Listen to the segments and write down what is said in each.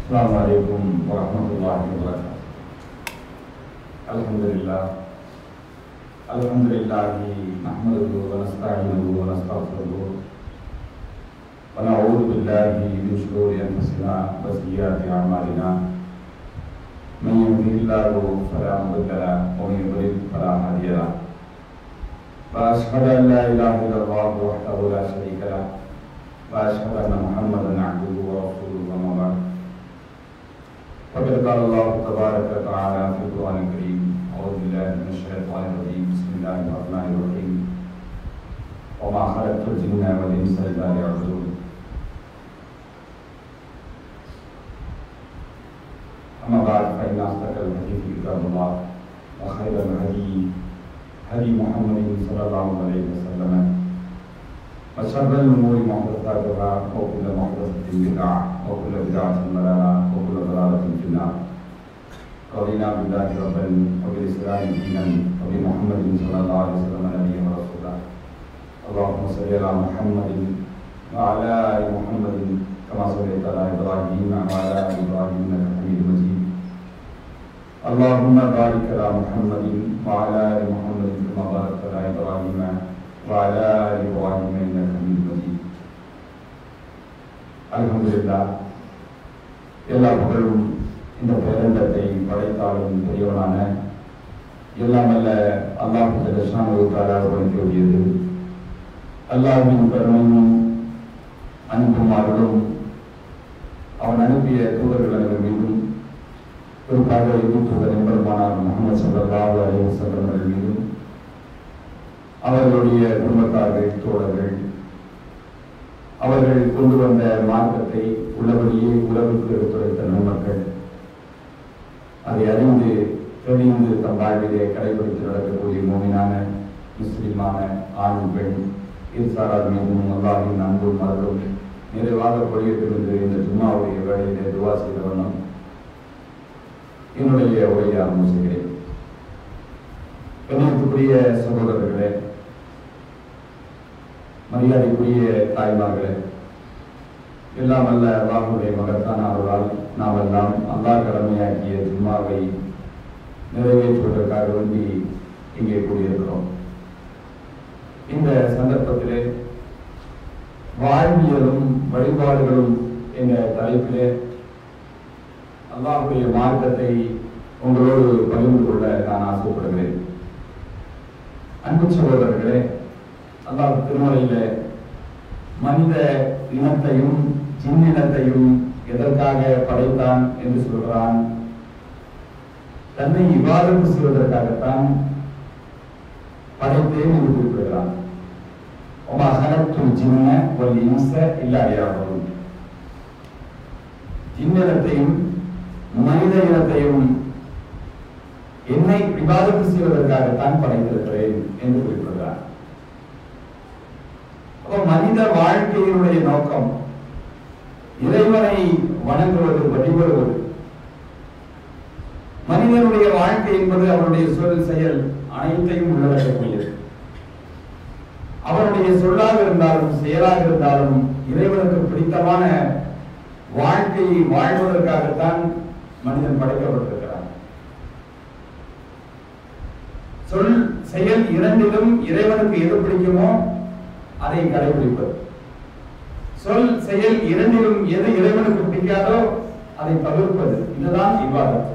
السلام عليكم ورحمة الله وبركاته الحمد لله الحمد لله نحمده ونستعينه ونستغفره ونعوذ بالله من شرور أنفسنا وسيئات أعمالنا من يهده الله فلا مضل له ومن يضلل فلا هادي له وأشهد أن لا إله إلا الله وحده لا شريك له وأشهد أن محمدا عبده ورسوله أما بعد فقد قال الله تبارك وتعالى في القرآن الكريم أعوذ بالله من الشيطان الرجيم بسم الله الرحمن الرحيم وما خلقت الجن والإنس إلا ليعبدون أما بعد فإن أصدق الحديث كتاب الله وخير الهدي هدي محمد صلى الله عليه وسلم وشر الأمور محدثاتها وكل محدثة بدعة وكل بدعة ضلالة وكل ضلالة في النار رضينا بالله ربا وبالإسلام دينا وبمحمد صلى الله عليه وسلم نبيا ورسولا اللهم صل على محمد وعلى آل محمد كما صليت على إبراهيم وعلى آل إبراهيم إنك حميد مجيد اللهم بارك على محمد وعلى آل محمد كما باركت على إبراهيم وعلى آل إبراهيم إنك حميد مجيد அல்ஹம்துலில்லாஹ் எல்லா புகழும் இந்த பேரண்டத்தை படைத்தாலும் பெரியவனான எல்லாம் அல்ல அல்லாஹ் ஜலஷானுக்காரர்களுக்கு உரியது அல்லாஹ்வின் பெருமையும் அன்பும் அருளும் அவன் அனுப்பிய தூதர்கள் அனைவர் மீதும் குறிப்பாக தூதர் என்பருமானார் முகமது சல்லாஹூ அலி வசல்லம் அவர்கள் மீதும் அவர்களுடைய குடும்பத்தார்கள் தோழர்கள் அவர்கள் கொண்டு வந்த மார்க்கத்தை உள்ளபடியே உலகுக்கு எடுத்துரைத்த நன்மக்கள் அதை அறிந்து தெளிந்து தம் வாழ்விலே கடைபிடித்து நடக்கக்கூடிய மோமினான முஸ்லிமான ஆண் பெண் இருசாரார் மீதும் அல்லாஹின் அன்பும் மருளும் நிறைவாக பொழியத்திலிருந்து இந்த ஜும்மாவுடைய வேலையிலே துவா செய்த வண்ணம் என்னுடைய உரையை ஆரம்பிச்சுகிறேன் கண்ணியத்துக்குரிய சகோதரர்களே மரியாதைக்குரிய தாய்மார்களே எல்லாம் அல்ல அல்லாஹுடைய மகத்தான அவர்களால் நாம் எல்லாம் அல்லாஹ் கடமையாக்கிய ஜும்மாவை நிறைவேற்றுவதற்காக வேண்டி இங்கே கூடியிருக்கிறோம் இந்த சந்தர்ப்பத்திலே வாழ்வியலும் வழிபாடுகளும் என்ற தலைப்பிலே அல்லாஹுடைய மார்க்கத்தை உங்களோடு பகிர்ந்து கொள்ள நான் ஆசைப்படுகிறேன் அன்பு சகோதரர்களே அல்லாஹ் திருமலையில மனித இனத்தையும் ஜின்னினத்தையும் எதற்காக படைத்தான் என்று சொல்கிறான் தன்னை இவ்வாறு செய்வதற்காகத்தான் படைத்தேன் என்று குறிப்பிடுகிறான் ஒமா ஹலத்துல் ஜின்ன ஒல் இன்ச இல்லாடியாகவும் ஜின்னினத்தையும் மனித இனத்தையும் என்னை விவாதத்து செய்வதற்காகத்தான் படைத்திருக்கிறேன் என்று குறிப்பிடுகிறார் அப்போ மனித வாழ்க்கையினுடைய நோக்கம் இறைவனை வணங்குவது வழிபடுவது மனிதனுடைய வாழ்க்கை என்பது அவருடைய சொல் செயல் அனைத்தையும் உள்ளடக்கக்கூடியது அவருடைய சொல்லாக இருந்தாலும் செயலாக இருந்தாலும் இறைவனுக்கு பிடித்தமான வாழ்க்கையை வாழ்வதற்காகத்தான் மனிதன் படைக்கப்பட்டிருக்கிறான் சொல் செயல் இரண்டிலும் இறைவனுக்கு எது பிடிக்குமோ அதை கடைபிடிப்பது சொல் செயல் இரண்டிலும் எது இறைவனுக்கு பிடிக்காதோ அதை தவிர்ப்பது இதுதான் விவாதம்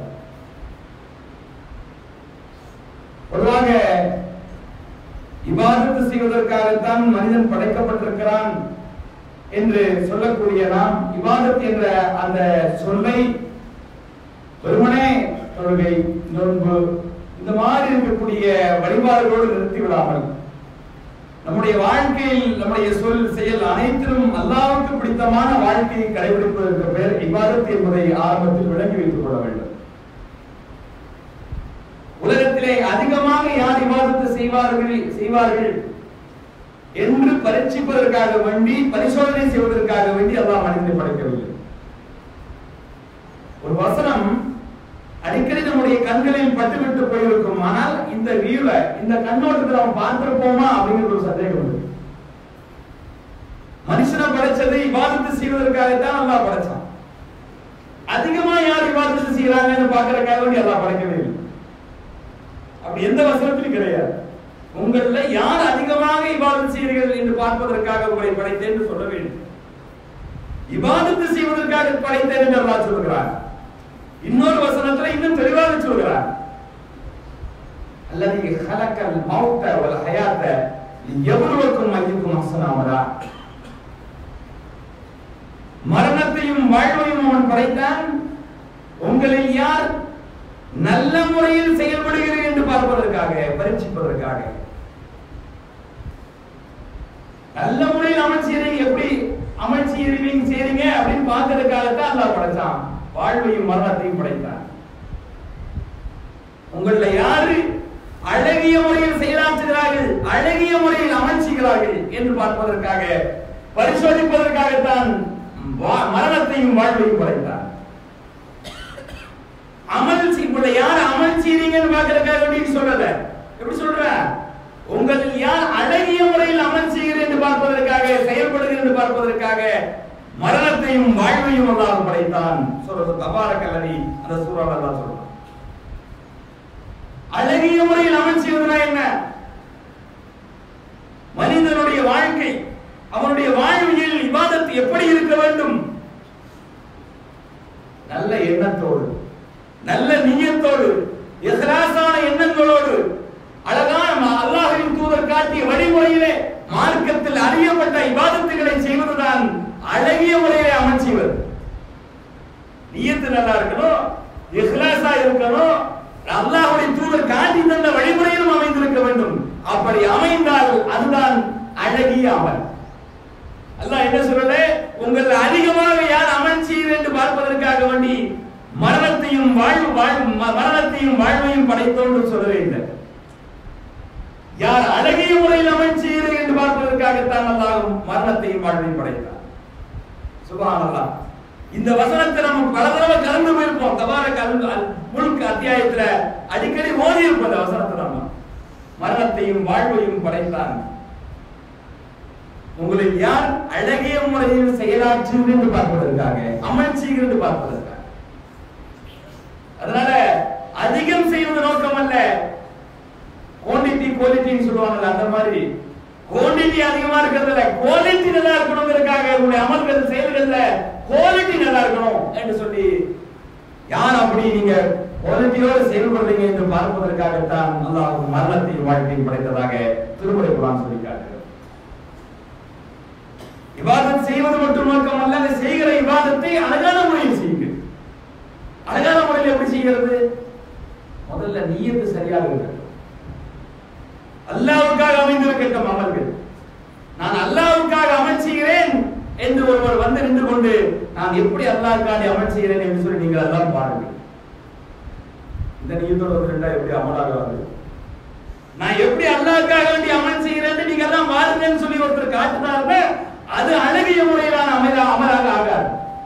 பொதுவாக இபாதத்து செய்வதற்காகத்தான் மனிதன் படைக்கப்பட்டிருக்கிறான் என்று சொல்லக்கூடிய நாம் இபாதத் என்ற அந்த சொல்லை வெறுமனே தொழுகை நோன்பு இந்த மாதிரி இருக்கக்கூடிய வழிபாடுகளோடு நிறுத்தி விடாமல் நம்முடைய வாழ்க்கையில் நம்முடைய சொல் செயல் அனைத்திலும் அல்லாவுக்கு பிடித்தமான வாழ்க்கையை கடைபிடிப்பதற்கு பெயர் இபாதத் என்பதை ஆரம்பத்தில் விளங்கி வைத்துக் கொள்ள வேண்டும் உலகத்திலே அதிகமாக யார் இபாதத்து செய்வார்கள் செய்வார்கள் என்று பரீட்சிப்பதற்காக வேண்டி பரிசோதனை செய்வதற்காக வேண்டி அல்லாஹ் மனிதனை படைக்கவில்லை ஒரு வசனம் அடிக்கடி நம்முடைய கண்களில் பட்டுவிட்டு போயிருக்கும் ஆனால் இந்த வியூல இந்த கண்ணோட்டத்தில் அவன் பார்த்திருப்போமா அப்படிங்கிற ஒரு சந்தேகம் இருக்கு மனுஷனை படைச்சது இபாதத்து செய்வதற்காகத்தான் அல்லாஹ் படைச்சான் அதிகமா யார் இபாதத்து செய்யறாங்கன்னு பாக்குறதுக்காக வேண்டி அல்லாஹ் படைக்கவே இல்லை அப்படி எந்த வசனத்திலும் கிடையாது உங்கள யார் அதிகமாக இபாதத் செய்கிறீர்கள் என்று பார்ப்பதற்காக உங்களை படைத்தேன் என்று சொல்ல வேண்டும் இபாதத்து செய்வதற்காக படைத்தேன் என்று அல்லாஹ் சொல்கிறார் இன்னொரு வசனத்துல இன்னும் தெளிவாக சொல்கிறார் அல்லது ஹலக்கல் மௌத்த வல் ஹயாத்த எவ்வளவுக்கும் ஐயுக்கும் அசனாமதா மரணத்தையும் வாழ்வையும் அவன் படைத்தான் உங்களில் யார் நல்ல முறையில் செயல்படுகிறீர்கள் என்று பார்ப்பதற்காக பரீட்சிப்பதற்காக நல்ல முறையில் அமல் செய்றீங்க எப்படி அமல் செய்றீங்க செய்றீங்க அப்படின்னு பார்க்கறதுக்காகத்தான் அல்லாஹ் படைச்சான் வாழ்வையும் மரணத்தையும் படைத்தான் உங்கள யாரு அழகிய முறையில் செயலாற்றுகிறார்கள் அழகிய முறையில் அமைச்சுகிறார்கள் என்று பார்ப்பதற்காக பரிசோதிப்பதற்காகத்தான் வா- மரணத்தையும் வாழ்வையும் படைத்தார் அமல் செய்ய யார் அமல் செய்றீங்கன்னு பார்க்கறதுக்காக வேண்டி சொல்லல எப்படி சொல்ற உங்களில் யார் அழகிய முறையில் அமல் செய்கிறேன் என்று பார்ப்பதற்காக செயல்படுகிறேன் என்று பார்ப்பதற்காக மரணத்தையும் வாழ்வையும் அல்லாஹ் படைத்தான் சொல்றது தபார கல்லணி அந்த சூறாவில் அல்லாஹ் சொல்றான் அழகிய முறையில் அமல் செய்வதுனா என்ன மனிதனுடைய வாழ்க்கை அவனுடைய வாழ்வியல் விவாதத்து எப்படி இருக்க வேண்டும் நல்ல எண்ணத்தோடு நல்ல நியத்தோடு இஹ்லாஸான எண்ணங்களோடு அழகான அல்லாஹ்வின் தூதர் காட்டிய வழிமுறையிலே மார்க்கத்தில் அறியப்பட்ட இபாதத்துகளை செய்வதுதான் அழகிய முறையிலே அமல் செய்வது நியத்து நல்லா இருக்கணும் இஹ்லாஸா இருக்கணும் அல்லாஹ்வுடைய தூதர் காட்டி தந்த வழிமுறையிலும் அமைந்திருக்க வேண்டும் அப்படி அமைந்தால் அதுதான் அழகிய அமல் அல்லாஹ் என்ன சொல்லல உங்கள் அதிகமாக யார் அமல் செய்யுது என்று பார்ப்பதற்காக வேண்டி மரணத்தையும் வாழ்வு வாழ் ம- மரணத்தையும் வாழ்வையும் படைத்தோன்று சொல்லவே இல்லை யார் அழகிய முறையில் அமல் செய்யுது என்று பார்ப்பதற்காகத்தான் அல்லாஹ் மரணத்தையும் வாழ்வையும் படைத்தார் சுபஹானல்லாஹ் இந்த வசனத்தை நம்ம பல தடவை கலந்து போயிருப்போம் தபார கலந்து முழுக்க அத்தியாயத்துல அடிக்கடி ஓதி இருப்போம் இந்த வசனத்தை நம்ம மரணத்தையும் வாழ்வையும் படைத்தான் உங்களில் யார் அழகிய முறையில் செயலாற்றுகிறது என்று பார்ப்பதற்காக அமல் செய்கிறது என்று பார்ப்பதற்காக அதனால அதிகம் செய்வது நோக்கம் அல்ல குவான்டிட்டி குவாலிட்டின்னு சொல்லுவாங்கல்ல அந்த மாதிரி குவான்டிட்டி அதிகமா இருக்கிறது இல்ல குவாலிட்டி நல்லா இருக்கணுங்கிறதுக்காக உங்களுடைய அமல்கள் செயல்கள்ல குவாலிட்டி நல்லா இருக்கணும் என்று சொல்லி யார் அப்படி நீங்க குவாலிட்டியோடு செயல்படுறீங்க என்று பார்ப்பதற்காகத்தான் அல்லாஹ் மரணத்தையும் வாழ்க்கையும் படைத்ததாக திருமுறை குரான் சொல்லி காட்டுகிறது இபாதத் செய்வது மட்டும் நோக்கம் அல்ல அந்த செய்கிற இபாதத்தை அழகான முறையில் செய்யுங்க அழகான முறையில் எப்படி செய்கிறது முதல்ல நீயத்து சரியாக இருக்கட்டும் அல்லாவுக்காக அமைந்திருக்கட்டும் அமல்கள் நான் அல்லாவுக்காக அமல் செய்கிறேன் என்று ஒருவர் வந்து நின்று கொண்டு நான் எப்படி அல்லாஹ்க்காக அமல் செய்கிறேன் என்று சொல்லி நீங்கள் எல்லாம் பாருங்கள் இந்த நீயத்தோட ஒரு ரெண்டா எப்படி அமலாகாது நான் எப்படி அல்லாஹ்க்காக வேண்டி அமல் செய்கிறேன் நீங்க எல்லாம் பாருங்கன்னு சொல்லி ஒருத்தர் காட்டினார்ல அது அழகிய முறையிலான அமல அமலாக ஆகாது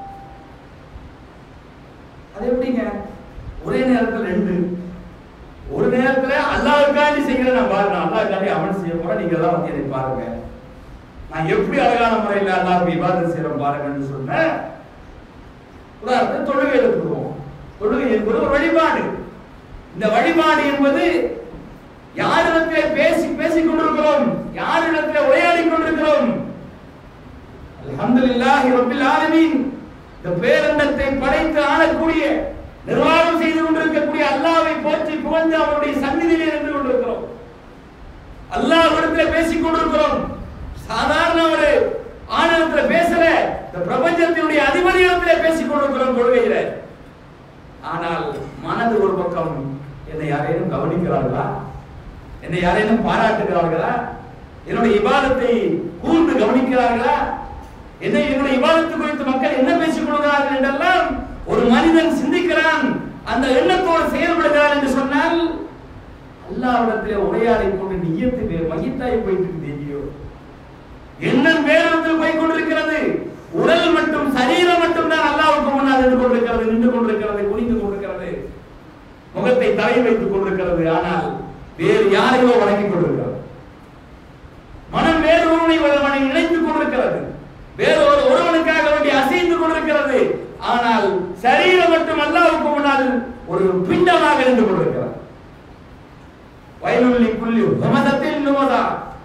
அது எப்படிங்க ஒரே நேரத்தில் ரெண்டு ஒரு நேரத்துல அல்லாஹ்க்காண்டி செய்கிறேன் நான் பாருங்க அல்லாஹ்க்காண்டி அமல் செய்ய போறேன் நீங்க எல்லாம் வந்து என்னை பாருங்க நான் எப்படி அழகான முறையில் அல்லாஹ் விவாதம் செய்யறோம் பாருங்கன்னு சொன்னேன் உதாரணத்துக்கு தொழுகை எடுத்துருவோம் தொழுகை என்பது ஒரு வழிபாடு இந்த வழிபாடு என்பது யாரிடத்திலே பேசி பேசிக் கொண்டிருக்கிறோம் யாரிடத்திலே உரையாடி கொண்டிருக்கிறோம் அல்ஹம்துலில்லாஹி ரப்பில் ஆலமீன் இந்த பேரண்டத்தை படைத்து ஆளக்கூடிய நிர்வாகம் செய்து கொண்டிருக்கக்கூடிய அல்லாஹ்வை போற்றி புகழ்ந்து அவருடைய சந்நிதியிலே நின்று கொண்டிருக்கிறோம் அல்லாஹ்விடத்திலே பேசிக் கொண்டிருக்கிறோம் சாதாரண ஒரு ஆனந்தத்துல பேசல இந்த பிரபஞ்சத்தினுடைய அதிபதியிடத்திலே பேசிக் கொண்டிருக்கிறோம் கொள்கையில ஆனால் மனது ஒரு பக்கம் என்னை யாரேனும் கவனிக்கிறார்களா என்னை யாரேனும் பாராட்டுகிறார்களா என்னுடைய இபாதத்தை கூர்ந்து கவனிக்கிறார்களா என்னை என்னுடைய இபாதத்து குறித்து மக்கள் என்ன பேசிக் கொள்கிறார்கள் என்றெல்லாம் ஒரு மனிதன் சிந்திக்கிறான் அந்த எண்ணத்தோடு செயல்படுகிறான் என்று சொன்னால் அல்லாவிடத்திலே உரையாடி கொண்டு நியத்து மையத்தாய் போயிட்டு இருக்கு எங்கேயோ எண்ணம் வேறத்தில் போய் கொண்டிருக்கிறது உடல் மட்டும் சரீரம் மட்டும் தான் அல்லாவுக்கு முன்னால் நின்று கொண்டிருக்கிறது நின்று கொண்டிருக்கிறது குனிந்து கொண்டிருக்கிறது முகத்தை தலை வைத்துக் கொண்டிருக்கிறது ஆனால் வேறு யாரையோ வணங்கிக் கொண்டிருக்கிறது மனம் வேறு ஒருவனை ஒருவனை நினைத்துக் கொண்டிருக்கிறது வேறு ஒரு ஒருவனுக்காக வேண்டி அசைந்து கொண்டிருக்கிறது ஆனால் சரீரம் மட்டும் அல்லாஹ்வுக்கு முன்னால் ஒரு பிண்டமாக நின்று கொண்டிருக்கிறார் வயலுள்ளி புள்ளி ஹமதத்தில் நுமதா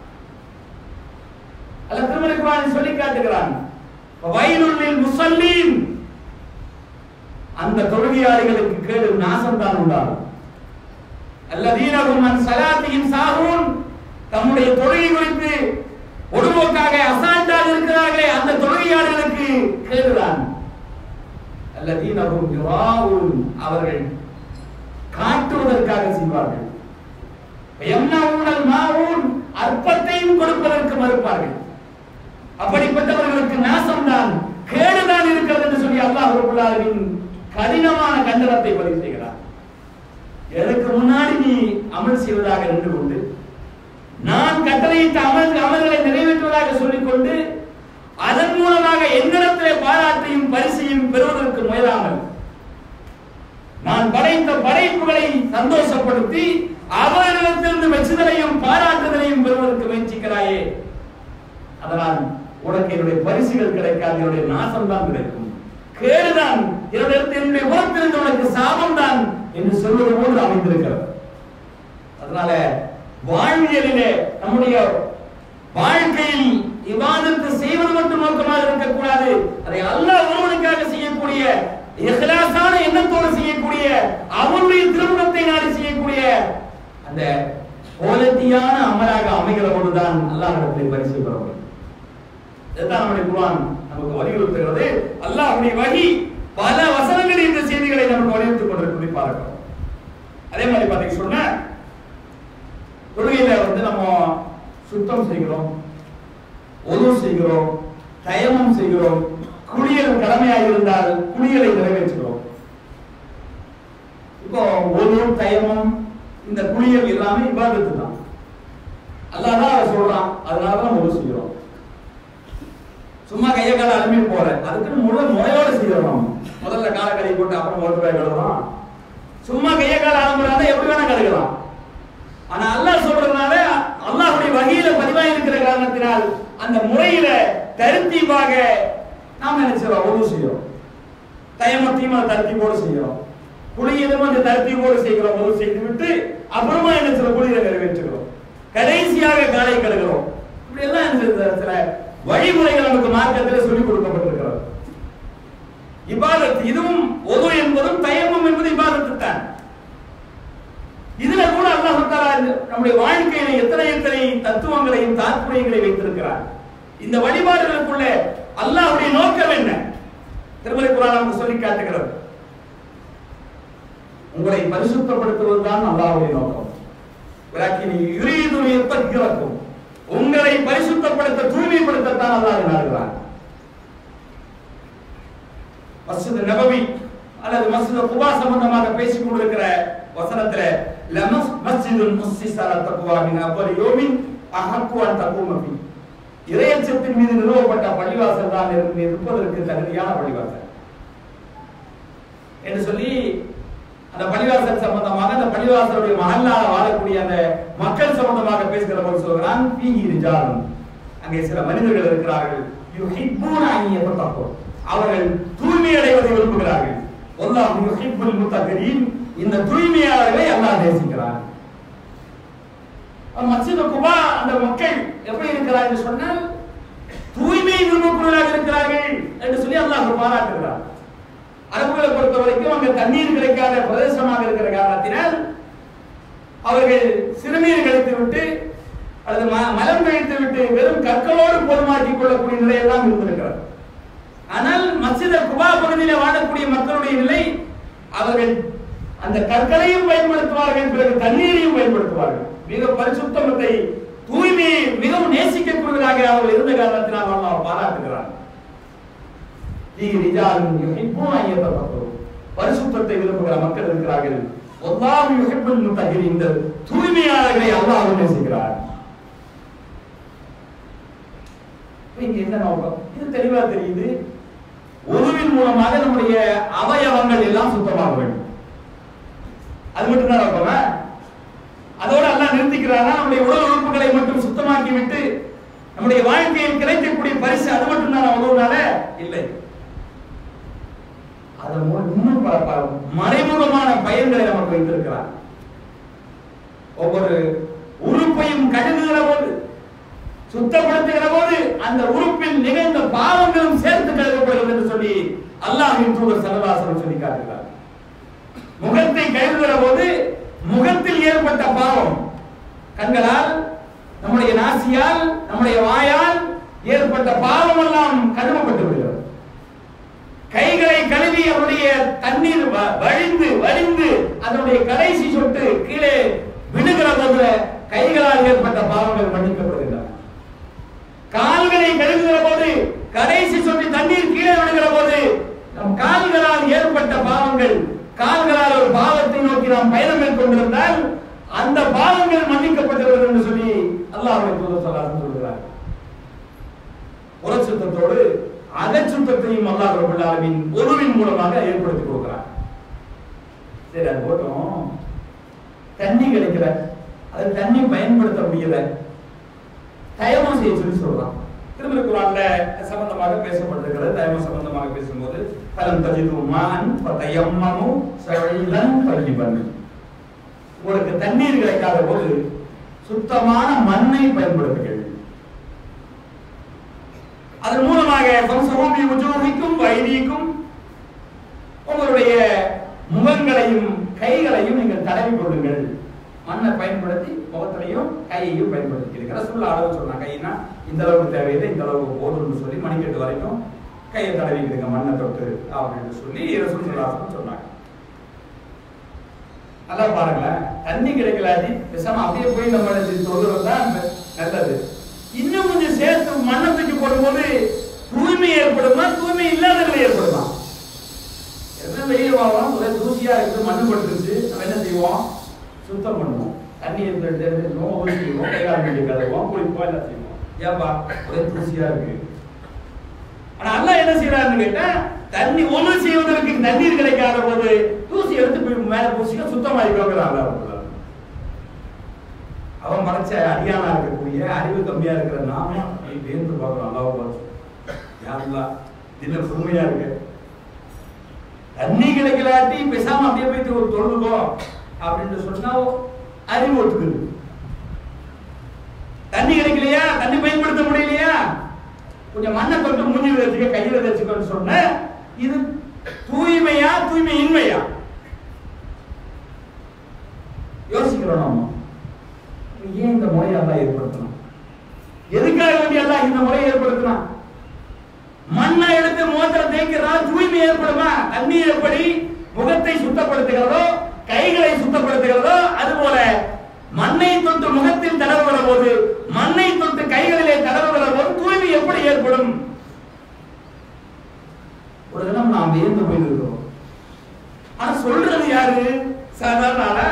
அல்ல திருமலை குரான் சொல்லி காட்டுகிறான் வயலுள்ளில் முசல்லீன் அந்த தொழுகையாளிகளுக்கு கேடு நாசம் தான் உண்டாகும் அல்லதீனகும் அன் சலாத்தியின் சாகூன் தம்முடைய தொழுகை குறித்து ஒருபோக்காக அசால்ட்டாக இருக்கிறார்களே அந்த தொழுகையாளர்களுக்கு கேடுதான் அல்லதீனகும் யுராவுன் அவர்கள் காட்டுவதற்காக செய்வார்கள் எம்னவுனல் மாவூன் அற்பத்தையும் கொடுப்பதற்கு மறுப்பார்கள் அப்படிப்பட்டவர்களுக்கு நாசம்தான் கேடுதான் இருக்கிறது என்று சொல்லி அல்லாஹ் ரப்பல் ஆலமீன் கடினமான கண்டனத்தை பதிவு செய்கிறார் எனக்கு முன்னாடி நீ அமல் செய்வதாக நின்று கொண்டு நான் கட்டளையிட்ட அமல் அமல்களை நிறைவேற்றுவதாக சொல்லிக்கொண்டு அதன் மூலமாக என்னிடத்திலே பாராட்டையும் பரிசையும் பெறுவதற்கு முயலாமல் நான் படைத்த படைப்புகளை சந்தோஷப்படுத்தி அவர்களிடத்திலிருந்து மெச்சுதலையும் பாராட்டுதலையும் பெறுவதற்கு முயற்சிக்கிறாயே அதனால் உனக்கு என்னுடைய பரிசுகள் கிடைக்காது என்னுடைய நாசம் தான் கிடைக்கும் கேடுதான் என்னுடைய என்னுடைய உரத்திலிருந்து உனக்கு சாபம் தான் என்று சொல்வது போன்று அமைந்திருக்கிறது அதனால வாழ்வியலிலே நம்முடைய வாழ்க்கையில் இவாதத்து செய்வது மட்டும் நோக்கமாக இருக்கக்கூடாது அதை அல்லாஹ் ஒருவனுக்காக செய்யக்கூடிய இஹ்லாஸான எண்ணத்தோடு செய்யக்கூடிய அவனுடைய திருமணத்தை நாடி செய்யக்கூடிய அந்த கோலத்தியான அமலாக அமைகிற போதுதான் அல்லாஹிடத்தில் பரிசு பெற முடியும் இதுதான் நம்முடைய குர்ஆன் நமக்கு வலியுறுத்துகிறது அல்லாஹ்வுடைய வகி பல வசனங்களில் இந்த செய்திகளை நமக்கு வலியுறுத்திக் கொண்டிருப்பதை பார்க்கிறோம் அதே மாதிரி பார்த்தீங்க சொன்ன தொழுகையில வந்து நம்ம சுத்தம் செய்கிறோம் ஒது செய்கிறோம் தயமம் செய்கிறோம் குளியல் கடமையாக இருந்தால் குளியலை நிறைவேற்றுகிறோம் இப்போ ஒது தயமம் இந்த குளியல் எல்லாமே இபாதத்து தான் அல்லாஹ் தான் அதை சொல்றான் அதனால தான் ஒது செய்கிறோம் சும்மா கையை கால அலுமிட்டு போறேன் அதுக்குன்னு முழு முறையோட செய்யறோம் நம்ம. முதல்ல கால கழுவி போட்டு அப்புறம் ஓட்டு போய் கழுவுறோம் சும்மா கையை கால அலும்புறாங்க எப்படி வேணா கழுகலாம் ஆனா அல்லாஹ் சொல்றதுனால அல்லாஹ்வுடைய வகையில பதிவாகி இருக்கிற காரணத்தினால் அந்த முறையில தருத்தீபாக நாம் என்ன செய்றோம் ஒழு செய்யறோம் தயமத்தையும் அந்த தருத்தீபோடு செய்யறோம் குளியலும் அந்த தருத்தீபோடு செய்கிறோம் ஒழு செய்து விட்டு அப்புறமா என்ன சில குளிரை நிறைவேற்றுகிறோம் கடைசியாக காலை கழுகிறோம் இப்படி எல்லாம் என்ன செய்யுது? சில வழிமுறைகள் நமக்கு மார்க்கத்தில் சொல்லிக் கொடுக்கப்பட்டிருக்கிறது இபாதத் இதுவும் ஒது என்பதும் தயமம் என்பது இபாதத்து தான் இதுல கூட அல்லாஹ் தஆலா இந்த- நம்முடைய வாழ்க்கையில எத்தனை எத்தனை தத்துவங்களையும் தாற்பயங்களை வைத்திருக்கிறார் இந்த வழிபாடுகளுக்குள்ள அல்லாஹ்வுடைய நோக்கம் என்ன திருமலை குரான் நமக்கு சொல்லி காட்டுகிறது உங்களை பரிசுத்தப்படுத்துவதுதான் அல்லாஹ்வுடைய நோக்கம் விளக்கினி யுரீது யத்தக்கிரக்கும் உங்களை பரிசுத்தப்படுத்த தூய்மைப்படுத்தத்தான் அல்லாஹ் நாடுகிறார் மஸ்ஜித் நபவி அல்லது மஸ்ஜித் குபா சம்பந்தமாக பேசிக் கொண்டிருக்கிற வசனத்துல லமஸ் மஸ்ஜிதுல் முஸ்ஸிஸ் அலா தக்வா மின் அவ்வல் யோமின் அஹக்கு அன் தகும ஃபீ இறையச்சத்தின் மீது நிறுவப்பட்ட பள்ளிவாசல் தான் இருந்து இருப்பதற்கு தகுதியான பள்ளிவாசல் என்று சொல்லி அந்த பள்ளிவாசல் சம்பந்தமாக அந்த பள்ளிவாசலுடைய மகல்லால வாழக்கூடிய அந்த மக்கள் சம்பந்தமாக பேசுகிற போது சொல்கிறான் பீஹி ரிஜாலும் அங்கே சில மனிதர்கள் இருக்கிறார்கள் யுஹிப்பூன அன் யதத்தஹு அவர்கள் தூய்மை அடைவதை விரும்புகிறார்கள் அல்லாஹ் யுஹிப்புல் முத்தகரீன் இந்த தூய்மையாளர்களை அல்லாஹ் நேசிக்கிறான் மஸ்ஜித் குபா அந்த மக்கள் எப்படி இருக்கிறார் என்று சொன்னால் தூய்மை விரும்பக்கூடியவர்களாக இருக்கிறார்கள் என்று சொல்லி அல்லாஹ் பாராட்டுகிறார் அரபுகளை பொறுத்த வரைக்கும் அங்க தண்ணீர் கிடைக்காத பிரதேசமாக இருக்கிற காரணத்தினால் அவர்கள் சிறுநீர் கழித்து விட்டு அல்லது ம- மலம் கழித்து விட்டு வெறும் கற்களோடு போதுமாக்கிக் கொள்ளக்கூடிய நிலையெல்லாம் இருந்திருக்கிறது ஆனால் மஸ்ஜித் குபா பகுதியில் வாழக்கூடிய மக்களுடைய நிலை அவர்கள் அந்த கற்களையும் பயன்படுத்துவார்கள் பிறகு தண்ணீரையும் பயன்படுத்துவார்கள் மிக பரிசுத்தமத்தை தூய்மையை மிகவும் நேசிக்கக்கூடியவர்களாக அவர்கள் இருந்த காரணத்தினால் அல்லாஹ் பாராட்டுகிறார் ஃபீ ரிஜாலுன் யுஹிப்பூன அன் யதஃபக்கரு. பரிசுத்தத்தை விரும்புகிற மக்கள் இருக்கிறார்கள் அல்லாஹ் யுஹிப்புல் முத்தஹிரீன் இந்த தூய்மையாளர்களை அல்லாஹ் நேசிக்கிறார் இப்ப இங்க என்ன நோக்கம் இது தெளிவா தெரியுது உருவின் மூலமாக நம்முடைய அவயவங்கள் எல்லாம் சுத்தமாக வேண்டும் அது மட்டும் தான் நோக்கமா அதோட அல்லாஹ் நிறுத்திக்கிறாரா நம்முடைய உடல் உறுப்புகளை மட்டும் சுத்தமாக்கி விட்டு நம்முடைய வாழ்க்கையில் கிடைக்கக்கூடிய பரிசு அது மட்டும் தான் உதவுனால இல்லை அதன் மூலம் இன்னும் பல பல மறைமுகமான பயன்களை நமக்கு வைத்திருக்கிறார் ஒவ்வொரு உறுப்பையும் கழுகுகிற போது சுத்தப்படுத்துகிற போது அந்த உறுப்பில் நிகழ்ந்த பாவங்களும் சேர்த்து கழுகப்படுகிறது என்று சொல்லி அல்லாஹின் தூதர் சரதாசனம் சொல்லி காட்டுகிறார் முகத்தை கழுவுகிற போது முகத்தில் ஏற்பட்ட பாவம் கண்களால் நம்முடைய நாசியால் நம்முடைய வாயால் ஏற்பட்ட பாவம் எல்லாம் கழுவப்பட்டு விடுகிறது கைகளை கழுவி அவருடைய தண்ணீர் வ- வழிந்து வழிந்து அதனுடைய கடைசி சொட்டு கீழே விழுகிற போது கைகளால் ஏற்பட்ட பாவங்கள் மன்னிக்கப்படுகின்றன கால்களை கழுவுகிற போது கடைசி சொட்டு தண்ணீர் கீழே விழுகிற போது நம் கால்களால் ஏற்பட்ட பாவங்கள் கால்களால் ஒரு பாவத்தை நோக்கி நாம் பயணம் மேற்கொண்டிருந்தால் அந்த பாவங்கள் மன்னிக்கப்பட்டுள்ளது என்று சொல்லி அல்லாஹ்வுடைய தூதர் ஸல்லல்லாஹு சொல்கிறார் புறச்சுத்தத்தோடு அகச்சுத்தத்தையும் அல்லாஹ் ரப்பல் ஆலமீன் ஒருவின் மூலமாக ஏற்படுத்தி கொடுக்கிறார் சரி அது போட்டோம் தண்ணி கிடைக்கல அது தண்ணி பயன்படுத்த முடியல தயமம் செய்ய சொல்லி சொல்றான் திருமண குரான்ல சம்பந்தமாக பேசப்பட்டிருக்கிறது தயமம் சம்பந்தமாக பேசும்போது பலம் தஜிது மான் தயம்மமு சழிலன் பல்லிபன் உங்களுக்கு தண்ணீர் கிடைக்காத போது சுத்தமான மண்ணை பயன்படுத்துங்கள் அதன் மூலமாக சம்சகோமி உஜோகிக்கும் வைதிக்கும் உங்களுடைய முகங்களையும் கைகளையும் நீங்கள் தடவி கொள்ளுங்கள் மண்ணை பயன்படுத்தி முகத்திலையும் கையையும் பயன்படுத்தி ரசூல்லா அளவு சொன்னாங்க கையினா இந்த அளவுக்கு தேவையில்லை இந்த அளவுக்கு போதும்னு சொல்லி மணிக்கட்டு வரைக்கும் கையை தடவிக்கிடுங்க மண்ணை தொட்டு அப்படின்னு சொல்லி ரசூல் சொல்லாசன் சொன்னாங்க நல்லா பாருங்களேன் தண்ணி கிடைக்கலாட்டி பேசாம அப்படியே போய் நம்ம தொழுகிறது தான் நல்லது இன்னும் கொஞ்சம் சேர்த்து மண்ணை தூக்கி போடும்போது தூய்மை ஏற்படுமா தூய்மை இல்லாத நிலை ஏற்படுமா என்ன வெயில் வாங்கலாம் ஒரே தூசியா இருக்கு மண்ணு பட்டுருச்சு நம்ம என்ன செய்வோம் சுத்தம் பண்ணுவோம் தண்ணி எடுத்துவோம் ஒரு செய்வோம் கைகால் கட்டி கழுவோம் குளிப்போம் எல்லாம் செய்வோம் ஏன்பா ஒரே தூசியா இருக்கு ஆனா அல்லாஹ் என்ன செய்யறாருன்னு கேட்டா தண்ணி ஒண்ணு செய்வதற்கு தண்ணீர் கிடைக்காத போது தூசி எடுத்து போய் மேல பூசிக்க சுத்தமாயிக்கோங்கிற அல்லாஹ் ரப்பல் ஆலமீன். அவன் மறைச்ச அடியானா இருக்கக்கூடிய அறிவு கம்மியா இருக்கிற நாம நீ பேர்ந்து பார்க்கணும் அல்லாஹ் பார்த்து யாருலா தின சுமையா இருக்கு தண்ணி கிடைக்கலாட்டி பேசாம அப்படியே போயிட்டு ஒரு தொழுகோ அப்படின்னு சொன்னா அறிவு ஒத்துக்குது தண்ணி கிடைக்கலையா தண்ணி பயன்படுத்த முடியலையா கொஞ்சம் மண்ணை தொட்டு மூஞ்சி வச்சுக்க கையில வச்சுக்கோன்னு சொன்ன இது தூய்மையா தூய்மை இன்மையா யோசிக்கிறோம் நாம ஏன் இந்த முறையை எல்லாம் ஏற்படுத்தணும் எதுக்காக வேண்டி எல்லாம் இந்த முறையை ஏற்படுத்தணும் மண்ணை எடுத்து மோதிர தேய்க்கிறதால தூய்மை ஏற்படுமா தண்ணீர் எப்படி முகத்தை சுத்தப்படுத்துகிறதோ கைகளை சுத்தப்படுத்துகிறதோ அதுபோல மண்ணை தொட்டு முகத்தில் தடவுகிற போது மண்ணை தொட்டு கைகளிலே தடவுகிற போது தூய்மை எப்படி ஏற்படும் ஒரு தினம் நாம் வியந்து போயிருக்கிறோம் ஆனா சொல்றது யாரு சாதாரண ஆளா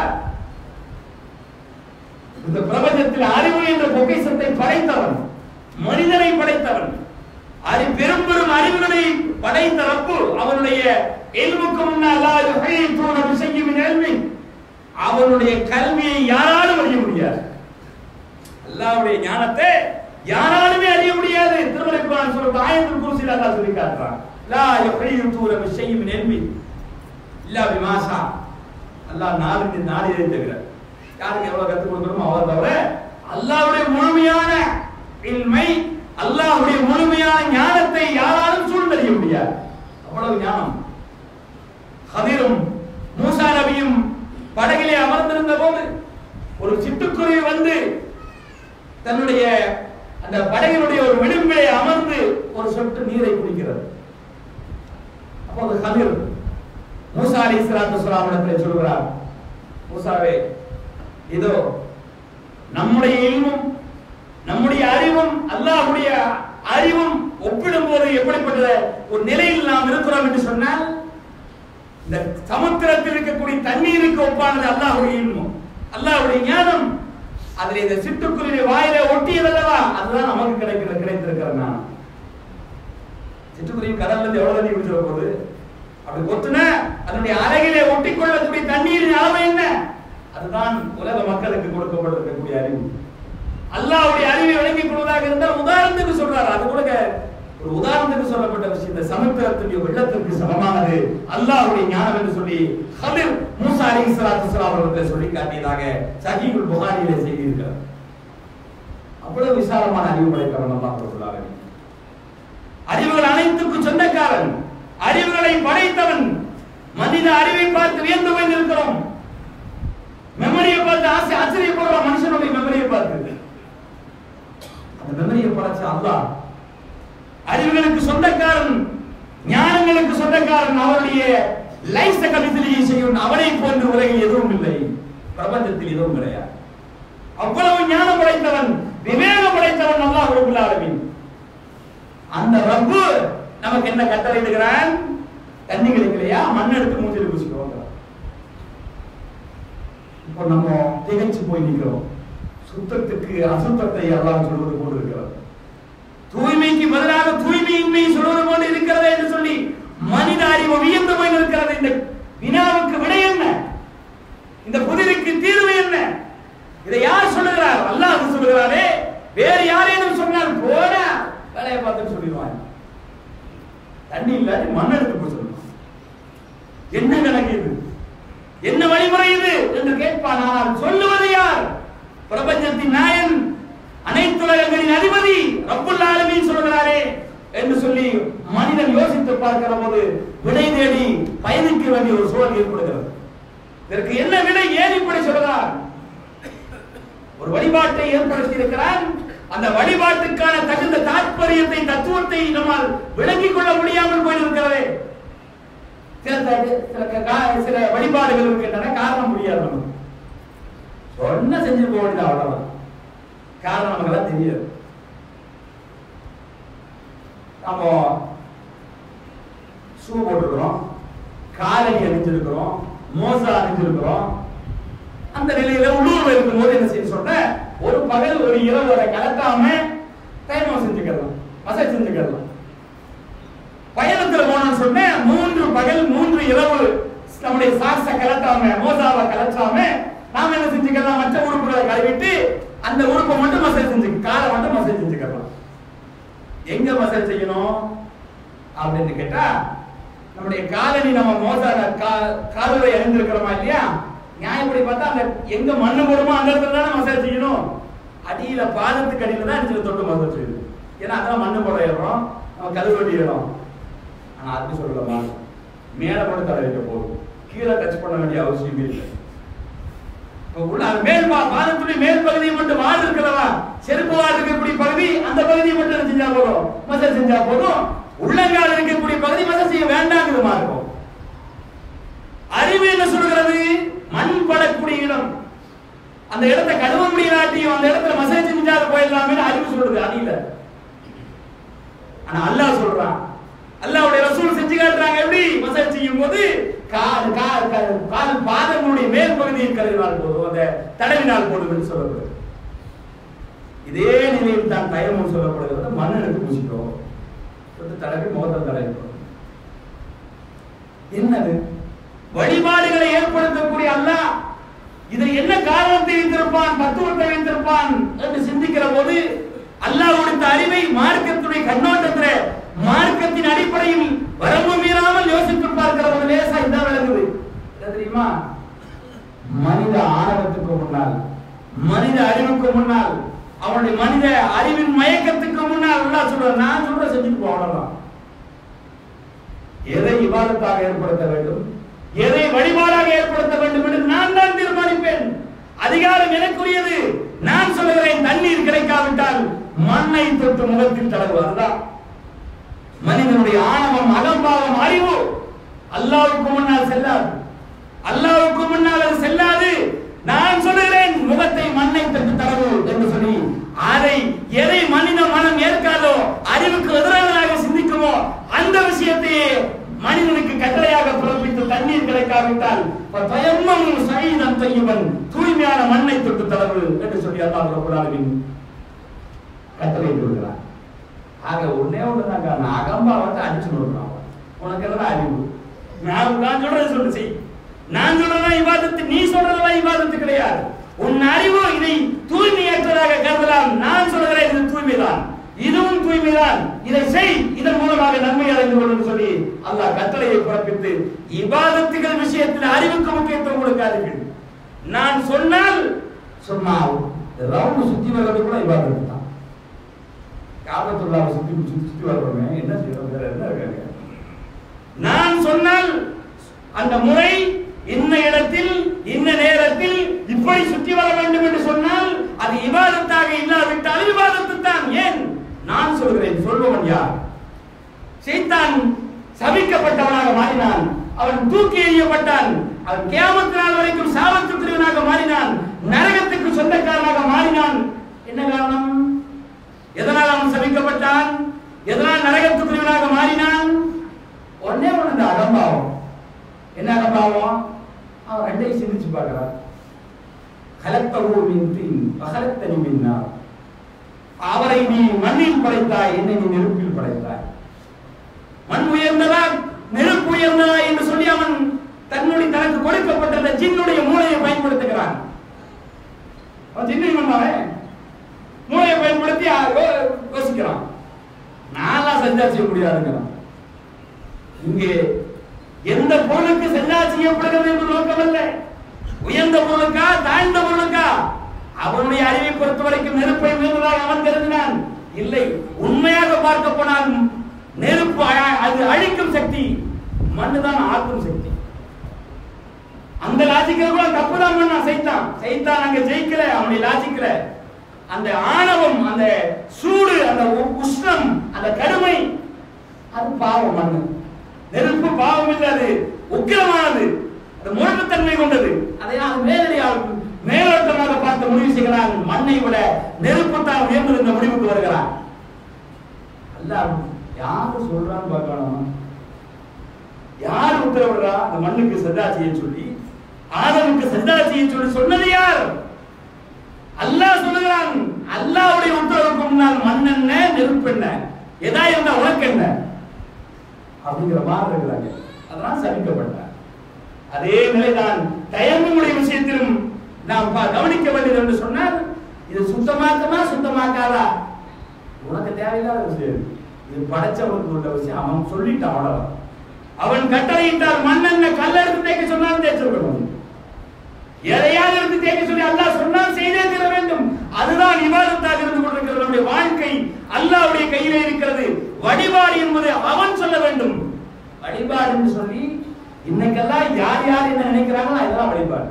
இந்த பிரபஞ்சத்தில் அறிவு என்ற பொக்கிஷத்தை படைத்தவன் மனிதனை படைத்தவன் அறி பெரும் பெரும் அறிவுகளை படைத்த ரப்பு அவனுடைய எல்முக்கு முன்னால் செய்யும் நேர்மை அவனுடைய கல்வியை யாராலும் அறிய முடியாது அல்லாஹ்வுடைய ஞானத்தை யாராலுமே அறிய முடியாது திருமலை குரான் சொல்ற ஆயத்தில் குருசில் அல்லாஹ் சொல்லி காட்டுறான் லா யஹீது தூர பிஷையின் நேர்மை இல்லா பிமாஷா அல்லாஹ் நாளுக்கு நாளிலே தவிர யாருக்கு எவ்வளவு கற்றுக் கொடுக்கணுமோ அவர் தவிர அல்லாஹ்வுடைய முழுமையான இல்மை அல்லாஹ்வுடைய முழுமையான ஞானத்தை யாராலும் சூழ்ந்தறிய முடியாது அவ்வளவு ஞானம் ஹதிரும் மூசா நபியும் படகிலே அமர்ந்திருந்த போது ஒரு சிட்டுக்குருவி வந்து தன்னுடைய அந்த படகினுடைய ஒரு விளிம்பிலே அமர்ந்து ஒரு சொட்டு நீரை குடிக்கிறது அப்போது ஹதிர் மூசா அலி இஸ்லாத்து சுலாமணத்தில் சொல்கிறார் மூசாவே இதோ நம்முடைய இல்மும் நம்முடைய அறிவும் அல்லாஹ்வுடைய அறிவும் ஒப்பிடும்போது எப்படிப்பட்ட ஒரு நிலையில் நாம் இருக்கிறோம் என்று சொன்னால் இந்த சமுத்திரத்தில் இருக்கக்கூடிய தண்ணீருக்கு ஒப்பானது அல்லாஹ்வுடைய இல்மும் அல்லாஹ்வுடைய ஞானம் அதில் இந்த சிட்டுக்குருவி வாயில ஒட்டியதல்லவா அதுதான் நமக்கு கிடைக்கிற கிடைத்திருக்கிற ஞானம் சிட்டுக்குருவி கடல்ல இருந்து எவ்வளவு தண்ணி குடிச்சிட போகுது அப்படி கொத்துன அதனுடைய அறையிலே ஒட்டிக்கொள்ளக்கூடிய தண்ணீரின் அளவு என்ன அதுதான் உலக மக்களுக்கு கொடுக்கப்பட்டிருக்கக்கூடிய அறிவு அல்லாஹ்வுடைய அறிவை விளங்கிக் கொள்வதாக இருந்தால் உதாரணத்துக்கு சொல்றாரு அது கூட ஒரு உதாரணத்துக்கு சொல்லப்பட்ட விஷயம் இந்த சமுத்திரத்துடைய வெள்ளத்திற்கு சமமானது அல்லாஹ்வுடைய ஞானம் என்று சொல்லி ஹலிர் மூசா அலைஹிஸ்ஸலாத்து வஸலாம் அவர்கள் சொல்லி காட்டியதாக சஹீஹுல் புகாரியிலே செய்திருக்கிறார் அவ்வளவு விசாலமான அறிவு படைத்தவன் அல்லாஹ் ரப்பல் ஆலமீன் அறிவுகள் அனைத்துக்கும் சொந்தக்காரன் அறிவுகளை படைத்தவன் மனித அறிவை பார்த்து வியந்து போய் நிற்கிறோம் மெமரியை பார்த்து ஆசை ஆச்சரியப்படுறோம் மனுஷனுடைய மெமரியை பார்த்து அந்த மெமரியை படைச்ச அல்லாஹ் அறிவுகளுக்கு சொந்தக்காரன் ஞானங்களுக்கு சொந்தக்காரன் அவருடைய லைச கவிதையை செய்யும் அவனை போன்று உலகில் எதுவும் இல்லை பிரபஞ்சத்தில் எதுவும் கிடையாது அவ்வளவு ஞானம் படைத்தவன் விவேகம் படைத்தவன் அல்லாஹ் ரப்பல் ஆலமீன் அந்த ரப்பு நமக்கு என்ன கட்டளை இடுகிறான் தண்ணி கிடைக்கலையா மண் எடுத்து மூஞ்சில பூசிக்கோங்க இப்போ நம்ம திகைச்சு போய் நிக்கிறோம் சுத்தத்துக்கு அசுத்தத்தை அல்லாஹ் சொல்வது போல இருக்கிறது தூய்மைக்கு பதிலாக தூய்மையின்மை சொல்வது போல இருக்கிறது என்று சொல்லி மனித அறிவு வியந்து போய் இருக்கிறது இந்த வினாவுக்கு விடை என்ன இந்த புதிருக்கு தீர்வு என்ன இதை யார் சொல்லுகிறார் அல்லாஹ் சொல்லுகிறாரே வேறு யாரேனும் சொன்னால் போன வேலையை பார்த்துட்டு சொல்லிடுவாங்க தண்ணி இல்லாட்டி மண் எடுத்து போய் சொல்லுவாங்க என்ன கணக்கு இது என்ன வழிமுறை இது என்று கேட்பான் ஆனால் சொல்லுவது யார் பிரபஞ்சத்தின் நாயன் அனைத்துலகங்களின் அதிபதி ரப்புல் ஆலமீன் சொல்கிறாரே என்று சொல்லி மனிதன் யோசித்து பார்க்கிற போது விடை தேடி பயணிக்க வேண்டிய ஒரு சூழல் ஏற்படுகிறது இதற்கு என்ன விடை ஏன் இப்படி சொல்கிறார் ஒரு வழிபாட்டை ஏற்படுத்தி இருக்கிறான் அந்த வழிபாட்டுக்கான தகுந்த தாற்பயத்தை தத்துவத்தை நம்மால் விளங்கிக் கொள்ள முடியாமல் போயிருக்கிறது சில த- சில க- கா- சில வழிபாடுகள் இருக்கின்றன காரணம் முடியாது நமக்கு சொன்ன செஞ்சு போக வேண்டியது அவ்வளவுதான் காரணம் நமக்கு தெரியாது நம்ம ஷூ போட்டிருக்கிறோம் காலணி அணிஞ்சிருக்கிறோம் மோசா அணிஞ்சிருக்கிறோம் அந்த நிலையில உள்ளூர்ல இருக்கும்போது என்ன செய்ய சொன்ன ஒரு பகல் ஒரு இரவு அதை கலட்டாம டைம் செஞ்சுக்கலாம் மசாஜ் செஞ்சுக்கலாம் பயணத்துல போனோம்னு சொன்னேன் மூன்று பகல் மூன்று இரவு நம்முடைய சாக்ஸ கலட்டாம மோசாவை கலட்டாம நாம என்ன செஞ்சுக்கலாம் மற்ற உறுப்புகளை கழுவிட்டு அந்த உறுப்பை மட்டும் மசாஜ் செஞ்சு காலை மட்டும் மசாஜ் செஞ்சுக்கலாம் எங்க மசாஜ் செய்யணும் அப்படின்னு கேட்டா நம்முடைய காலனி நம்ம மோசால காலுரை அணிந்திருக்கிறோமா இல்லையா நியாயப்படி பார்த்தா அந்த எங்க மண்ணு போடுமோ அந்த இடத்துல தானே மசாஜ் செய்யணும் அடியில பாதத்துக்கு அடியில தான் அடிச்சு தொட்டு மசாஜ் செய்யுது ஏன்னா அதான் மண்ணு போட இடம் நம்ம கழுவட்டி இடம் ஆனா அது சொல்லலாமா மேல மட்டும் தடை வைக்க போதும் கீழே டச் பண்ண வேண்டிய அவசியமே இல்லை இப்ப உள்ள அது மேல் பா பாதத்துடைய மேல் பகுதியை மட்டும் வால் இருக்கிறவா செருப்பு வால் இருக்கக்கூடிய பகுதி அந்த பகுதியை மட்டும் செஞ்சா போதும் மசாஜ் செஞ்சா போதும் உள்ளங்கால் இருக்கக்கூடிய பகுதி மசாஜ் செய்ய வேண்டாங்கிறமா இருக்கும் அறிவு என்ன சொல்கிறது மண் படக்கூடிய இடம் அந்த இடத்தை கழுவ முடியலாட்டியும் அந்த இடத்துல மசாஜ் செஞ்சாத போயிடலாமே அறிவு சொல்றது அது இல்ல ஆனா அல்லாஹ் சொல்றான் அல்லாஹ்வுடைய ரசூல் செஞ்சு காட்டுறாங்க எப்படி மசாஜ் செய்யும் போது கால் கால் கால் கால் பாதங்களுடைய மேல் பகுதியில் கழுவினால் போதும் அந்த தடவினால் போதும் என்று சொல்லப்படுது இதே நிலையில் தான் தயமும் சொல்லப்படுகிறது மண் எடுத்து பூசிக்கிறோம் வந்து தடவி முகத்தில் தடவிக்கிறோம் என்னது வழிபாடுகளை ஏற்படுத்தக்கூடிய அல்லாஹ் இதை என்ன காரணத்தை வைத்திருப்பான் தத்துவத்தை வைத்திருப்பான் என்று சிந்திக்கிற போது அல்லாஹ் கொடுத்த அறிவை மார்க்கத்துடைய கண்ணோட்டத்தில் மார்க்கத்தின் அடிப்படையில் வரம்பு மீறாமல் யோசித்து பார்க்கிற போது லேசா இதான் விளங்குது என்ன தெரியுமா மனித ஆணவத்துக்கு முன்னால் மனித அறிவுக்கு முன்னால் அவனுடைய மனித அறிவின் மயக்கத்துக்கு முன்னால் அல்லாஹ் சொல்ற நான் சொல்ற செஞ்சுட்டு போ அவ்வளவுதான் எதை விவாதத்தாக ஏற்படுத்த வேண்டும் எதை வழிபாடாக ஏற்படுத்த வேண்டும் என்று நான் தான் தீர்மானிப்பேன் அதிகாரம் எனக்குரியது நான் சொல்லுகிறேன் தண்ணீர் கிடைக்காவிட்டால் மண்ணை தொட்டு முகத்தில் தடவு அதுதான் மனிதனுடைய ஆணவம் அகம்பாவம் அறிவு அல்லாவுக்கு முன்னால் செல்லாது அல்லாவுக்கு முன்னால் அது செல்லாது நான் சொல்லுகிறேன் முகத்தை மண்ணை தொட்டு தடவு என்று சொல்லி அதை எதை மனித மனம் ஏற்காதோ அறிவுக்கு எதிரானதாக சிந்திக்குமோ அந்த விஷயத்தையே மனிதனுக்கு கட்டளையாக பிறப்பித்து தண்ணீர் கிடைக்காவிட்டால் பயமும் சைதம் தையவன் தூய்மையான மண்ணை தொட்டு தளவு என்று சொல்லி அல்லாஹ் ரப்பல் ஆலமீன் கட்டளை கொடுக்கிறார் ஆக ஒன்னே ஒண்ணுதான் காரணம் அகம்பாவத்தை அடிச்சு நோடுறான் உனக்கு எல்லாம் அறிவு நான் நான் சொல்றது சொல்லு செய் நான் சொல்றதெல்லாம் இவாதத்து நீ சொல்றதெல்லாம் இவாதத்து கிடையாது உன் அறிவு இதை தூய்மையற்றதாக கருதலாம் நான் சொல்கிறேன் இது தூய்மைதான் இதுவும் தூய்மைதான் இதை செய் இதன் மூலமாக நன்மை அடைந்து கொள்ளும் சொல்லி அல்லாஹ் கட்டளையை பிறப்பித்து இபாதத்துகள் விஷயத்தில் அறிவுக்கு முக்கியத்துவம் கொடுக்காதீர்கள் நான் சொன்னால் சொன்னால் ரவுண்ட் சுத்தி வர்றது கூட இபாதத்து தான் காபத்துள்ளாவை சுத்தி சுத்தி சுத்தி வர்றோமே என்ன செய்யறோம் வேற என்ன இருக்காங்க நான் சொன்னால் அந்த முறை இன்ன இடத்தில் இன்ன நேரத்தில் இப்படி சுற்றி வர வேண்டும் என்று சொன்னால் அது இபாதத்தாக இல்லாவிட்டால் இபாதத்து தான் ஏன் நான் சொல்கிறேன் சொல்பவன் யார் சைத்தான் சபிக்கப்பட்டவனாக மாறினான் அவன் தூக்கி எறியப்பட்டான் அவன் கியாமத்து நாள் வரைக்கும் சாபத்துக்குரியவனாக மாறினான் நரகத்துக்கு சொந்தக்காரனாக மாறினான் என்ன காரணம் எதனால் அவன் சபிக்கப்பட்டான் எதனால் நரகத்துக்குரியவனாக மாறினான் ஒன்னே ஒண்ணு இந்த அகம்பாவம் என்ன அகம்பாவம் அவன் ரெண்டையும் சிந்திச்சு பார்க்கிறான் கலத்தகு மின் தீன் பகலத்தனி மின்னார் அவரை நீ மண்ணில் படைத்தாய் என்னை நீ நெருப்பில் படைத்தாய் மண் உயர்ந்ததா நெருப்பு உயர்ந்ததா என்று சொல்லி அவன் தன்னுடைய தனக்கு கொடுக்கப்பட்ட அந்த ஜின்னுடைய மூளையை பயன்படுத்துகிறான் அவன் ஜின்னு பண்ணாவே மூளையை பயன்படுத்தி ஆ- யோ- யோசிக்கிறான் நான்லாம் செஞ்சா செய்ய முடியாதுங்கிறான் இங்கே எந்த பொருளுக்கு செஞ்சா செய்யப்படுகிறது என்று நோக்கமல்ல உயர்ந்த பொருளுக்கா தாழ்ந்த பொருளுக்கா அவனுடைய அறிவை பொறுத்த வரைக்கும் நெருப்பை உயர்ந்ததாக அவன் கருதினான் இல்லை உண்மையாக பார்க்க போனால் நெருப்பு அ- அது அழிக்கும் சக்தி மண்ணு தான் ஆக்கும் சக்தி அந்த லாஜிக்கல் கூட தப்பு தான் பண்ணா சைத்தான் சைத்தான் அங்க ஜெயிக்கல அவனுடைய லாஜிக்கல அந்த ஆணவம் அந்த சூடு அந்த உ- உஷ்ணம் அந்த கடுமை அது பாவம் மண்ணு நெருப்பு பாவம் இல்லை அது உக்கிரமானது அது முரட்டுத்தன்மை கொண்டது அதை நான் மேலடியாக மேலோட்டமாக பார்த்து முடிவு செய்கிறான் மண்ணை விட நெருப்பு தான் உயர்ந்து இந்த முடிவுக்கு வருகிறான் அல்லாஹ் யாரு சொல்றான்னு பார்க்கணும் யார் உத்தரவிடுறா அந்த மண்ணுக்கு சஜா செய்ய சொல்லி ஆதமுக்கு சஜா செய்ய சொல்லி சொன்னது யார் அல்லாஹ் சொல்லுகிறான் அல்லாஹ்வுடைய உத்தரவுக்கு முன்னால் மண் என்ன நெருப்பு என்ன எதா இருந்தா உனக்கு என்ன அப்படிங்கிற மாதிரி இருக்கிறாங்க அதனால் சபிக்கப்பட்டார் அதே நிலைதான் தயமுடைய விஷயத்திலும் நாம் பா- கவனிக்க வேண்டியது என்று சொன்னால் இது சுத்தமாக்கமா சுத்தமாக்காதா உனக்கு தேவையில்லாத விஷயம் இது படைச்சவனுக்கு உள்ள விஷயம் அவன் சொல்லிட்டான் அவ்வளவுதான் அவன் கட்டளையிட்டால் மண்ணெண்ண கல்ல எடுத்து தேய்க்க சொன்னாலும் தேய்ச்சிருக்கணும் எதையாவது எடுத்து தேய்க்க சொல்லி அல்லாஹ் சொன்னால் செய்தே தீர வேண்டும் அதுதான் விவாதத்தாக இருந்து கொண்டிருக்கிறது நம்முடைய வாழ்க்கை அல்லாஹ்வுடைய கையிலே இருக்கிறது வழிபாடு என்பது அவன் சொல்ல வேண்டும் வழிபாடு என்று சொல்லி இன்னைக்கெல்லாம் யார் யார் என்ன நினைக்கிறாங்களோ அதெல்லாம் வழிபாடு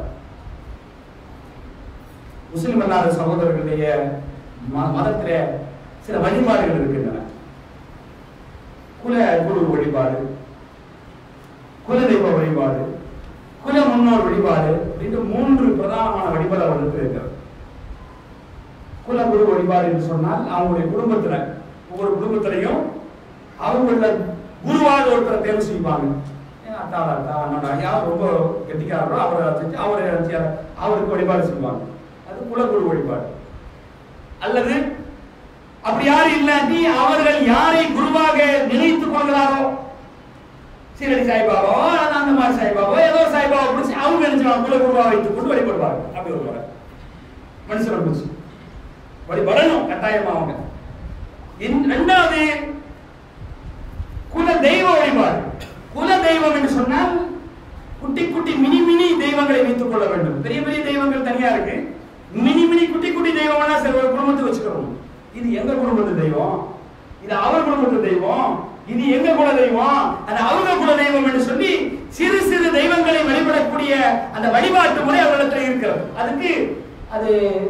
முஸ்லிம் அல்லாத சகோதரர்களுடைய ம- மதத்திலே சில வழிபாடுகள் இருக்கின்றன குல குரு வழிபாடு குலதெய்வ வழிபாடு குல முன்னோர் வழிபாடு அப்படின்னு மூன்று பிரதானமான வழிபாடு அவர்களுக்கு இருக்கிறது குல குரு வழிபாடு என்று சொன்னால் அவங்களுடைய குடும்பத்துல ஒவ்வொரு குடும்பத்திலையும் அவங்கள குருவாக ஒருத்தரை தேர்வு செய்வாங்க ஏன் அத்தாடா அத்தா அண்ணாடா யார் ரொம்ப கெட்டிக்காரரோ அவரை செஞ்சு அவரை வச்சு அவருக்கு வழிபாடு செய்வாங்க அது குலகுரு வழிபாடு அல்லது அப்படி யாரும் இல்லாட்டி அவர்கள் யாரை குருவாக நினைத்துக் கொள்கிறாரோ சீரடி சாய்பாபா அல்லது அந்த மாதிரி சாய்பாபா ஏதோ ஒரு சாய்பாபா பிடிச்சி அவங்க நினைச்சுவாங்க குல குருவா வைத்துக் கொண்டு வழிபடுவாங்க அப்படி வருவாங்க மனுஷனை பிடிச்சி வழிபடணும் கட்டாயமா அவங்க இன்- இரண்டாவது குல தெய்வ வழிபாடு குல தெய்வம் என்று சொன்னால் குட்டி குட்டி மினி மினி தெய்வங்களை வைத்துக் கொள்ள வேண்டும் பெரிய பெரிய தெய்வங்கள் தனியா இருக்கு மினி மினி குட்டி குட்டி தெய்வம்னா சில ஒரு குடும்பத்தை வச்சுக்கிறோம் இது எங்க குடும்பத்து தெய்வம் இது அவர் குடும்பத்து தெய்வம் இது எங்க குல தெய்வம் அது அவங்க குல தெய்வம் என்று சொல்லி சிறு சிறு தெய்வங்களை வழிபடக்கூடிய அந்த வழிபாட்டு முறை அவர்களிடத்தில் இருக்கிறது அதுக்கு அது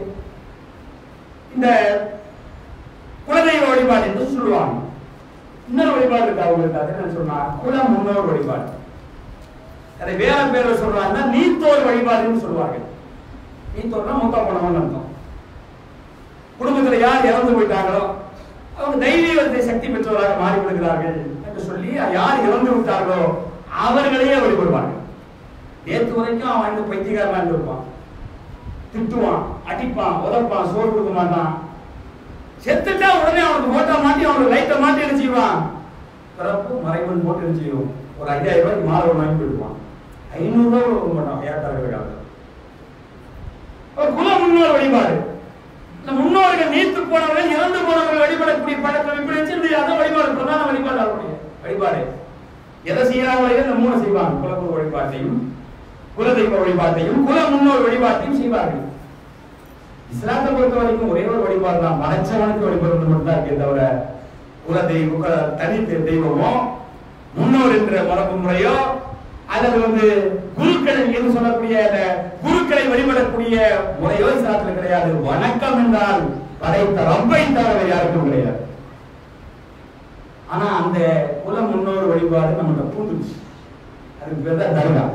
இந்த குலதெய்வ வழிபாடு என்று சொல்லுவாங்க இன்னொரு வழிபாடு இருக்கு அவங்களுக்கு அது என்ன சொன்னா குல முன்னோர் வழிபாடு அதை வேற பேர்ல சொல்றாங்கன்னா நீத்தோர் வழிபாடுன்னு சொல்லுவாங்க நீத்தோர்னா மூத்தா போனவன் அர்த்தம் குடும்பத்துல யார் இறந்து போயிட்டாங்களோ அவங்க தெய்வீக சக்தி பெற்றவராக மாறி விடுகிறார்கள் என்று சொல்லி யார் இறந்து விட்டார்களோ அவர்களையே வழிபடுவார்கள் நேற்று வரைக்கும் அவன் இந்த பைத்தியகாரமா இருந்திருப்பான் திட்டுவான் அடிப்பான் உதப்பான் சோறு கொடுக்க மாட்டான் செத்துட்டா உடனே அவனுக்கு ஓட்ட மாட்டி அவனுக்கு லைட்டை மாட்டி என்ன செய்வான் பிறப்பு மறைவன் போட்டு என்ன செய்யும் ஒரு ஐயாயிரம் ரூபாய்க்கு மாலை ஒன்று வாங்கி போயிடுவான் ஐநூறு ரூபாய் கொடுக்க மாட்டான் ஏட்டாளர்களுக்காக ஒரு குல முன்னோர் வழிபாடு இந்த முன்னோர்கள் நீத்து போனவர்கள் இறந்து போனவர்கள் வழிபடக்கூடிய பழக்கம் இப்படி வச்சிருந்து அதான் வழிபாடு பிரதான வழிபாடு அவருடைய வழிபாடு எதை செய்யறாங்களோ இந்த மூணு செய்வாங்க குலகுரு வழிபாட்டையும் குலதெய்வ வழிபாட்டையும் குல முன்னோர் வழிபாட்டையும் செய்வார்கள் இஸ்லாத்தை பொறுத்த வரைக்கும் ஒரே ஒரு வழிபாடு தான் மறைச்சவனுக்கு வழிபடுறது மட்டும் தான் இருக்கே தவிர குல தெய்வம் குல- தனி தெ- தெய்வமோ முன்னோர் என்ற மரபு முறையோ அல்லது வந்து குருக்கள் என்று சொல்லக்கூடிய அந்த குருக்களை வழிபடக்கூடிய முறையோ இஸ்லாத்தில் கிடையாது வணக்கம் என்றால் படைத்த ரப்பை தவிர வேறு யாருக்கும் கிடையாது ஆனா அந்த குல முன்னோர் வழிபாடு நம்மகிட்ட பூந்துச்சு அதுக்கு பேர் தான் தர்கா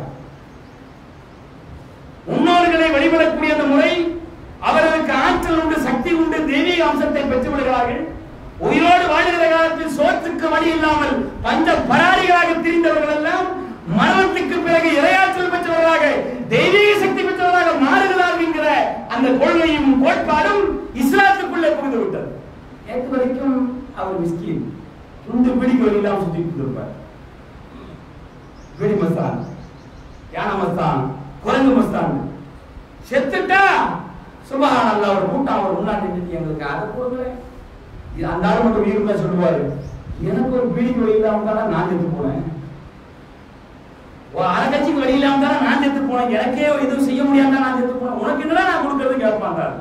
முன்னோர்களை வழிபடக்கூடிய அந்த முறை அவர்களுக்கு ஆற்றல் உண்டு சக்தி உண்டு தெய்வீக அம்சத்தை பெற்று விடுகிறார்கள் உயிரோடு வாழ்கிற காலத்தில் சோற்றுக்கு வழி இல்லாமல் பஞ்ச பராரிகளாக திரிந்தவர்கள் எல்லாம் மரணத்துக்கு பிறகு இரையாற்றல் பெற்றவர்களாக தெய்வீக சக்தி பெற்றவர்களாக மாறுகிறார்கள் என்கிற அந்த கொள்கையும் கோட்பாடும் இஸ்லாத்துக்குள்ளே புகுந்து விட்டது நேற்று வரைக்கும் அவர் மிஸ்கின் துண்டு பிடிக்க வழியில்லாம சுத்தி இருப்பார் பீடி மஸ்தான் யானை மஸ்தான் குரங்கு மஸ்தான் செத்துட்டா சுபஹான் அல்லாஹ் ஒரு கூட்டம் அவர் முன்னாடி நிறுத்தி எங்களுக்கு அதை கொடுக்கல இது அந்த ஆள் மட்டும் வீரமா சொல்லுவாரு எனக்கு ஒரு பீடிக்கு வழி இல்லாம தானே நான் செத்து போனேன் ஒரு அரை கட்சிக்கு வழி இல்லாம தானே நான் செத்து போனேன் எனக்கே எதுவும் செய்ய முடியாம தான் நான் செத்து போனேன் உனக்கு என்னடா நான் கொடுக்கறது கேட்பான்றாரு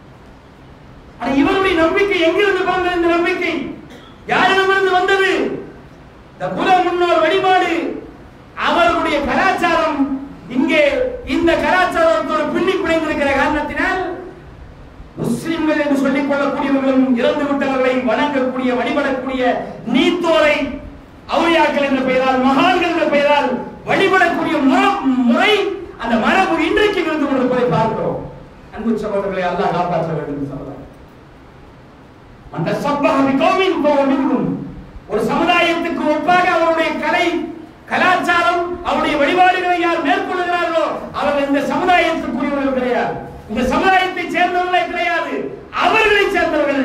ஆனா இவருடைய நம்பிக்கை எங்கிருந்து வந்தது இந்த நம்பிக்கை யாரிடமிருந்து வந்தது இந்த குல முன்னோர் வழிபாடு அவர்களுடைய கலாச்சாரம் இங்கே இந்த கலாச்சாரத்தோடு பின்னி பிணைந்திருக்கிற காரணத்தினால் முஸ்லிம்கள் என்று சொல்லிக் கொள்ளக்கூடியவர்களும் இறந்து விட்டவர்களை வணங்கக்கூடிய வழிபடக்கூடிய நீத்தோரை அவுளியாக்கள் என்ற பெயரால் மகான்கள் என்ற பெயரால் வழிபடக்கூடிய முற- முறை அந்த மரபு இன்றைக்கு இருந்து கொண்டிருப்பதை பார்க்கிறோம் அன்பு சகோதரர்களை அல்லாஹ் காப்பாற்ற வேண்டும் சகோதரர் அந்த சப்பக கோவின் போகும் ஒரு சமுதாயத்துக்கு ஒப்பாக அவருடைய கலை கலாச்சாரம் அவருடைய வழிபாடுகளை யார் மேற்கொள்கிறார்களோ அவர்கள் இந்த சமுதாயத்துக்குரியவர்கள் கிடையாது இந்த சமுதாயத்தை சேர்ந்தவர்களே கிடையாது அவர்களை சேர்ந்தவர்கள்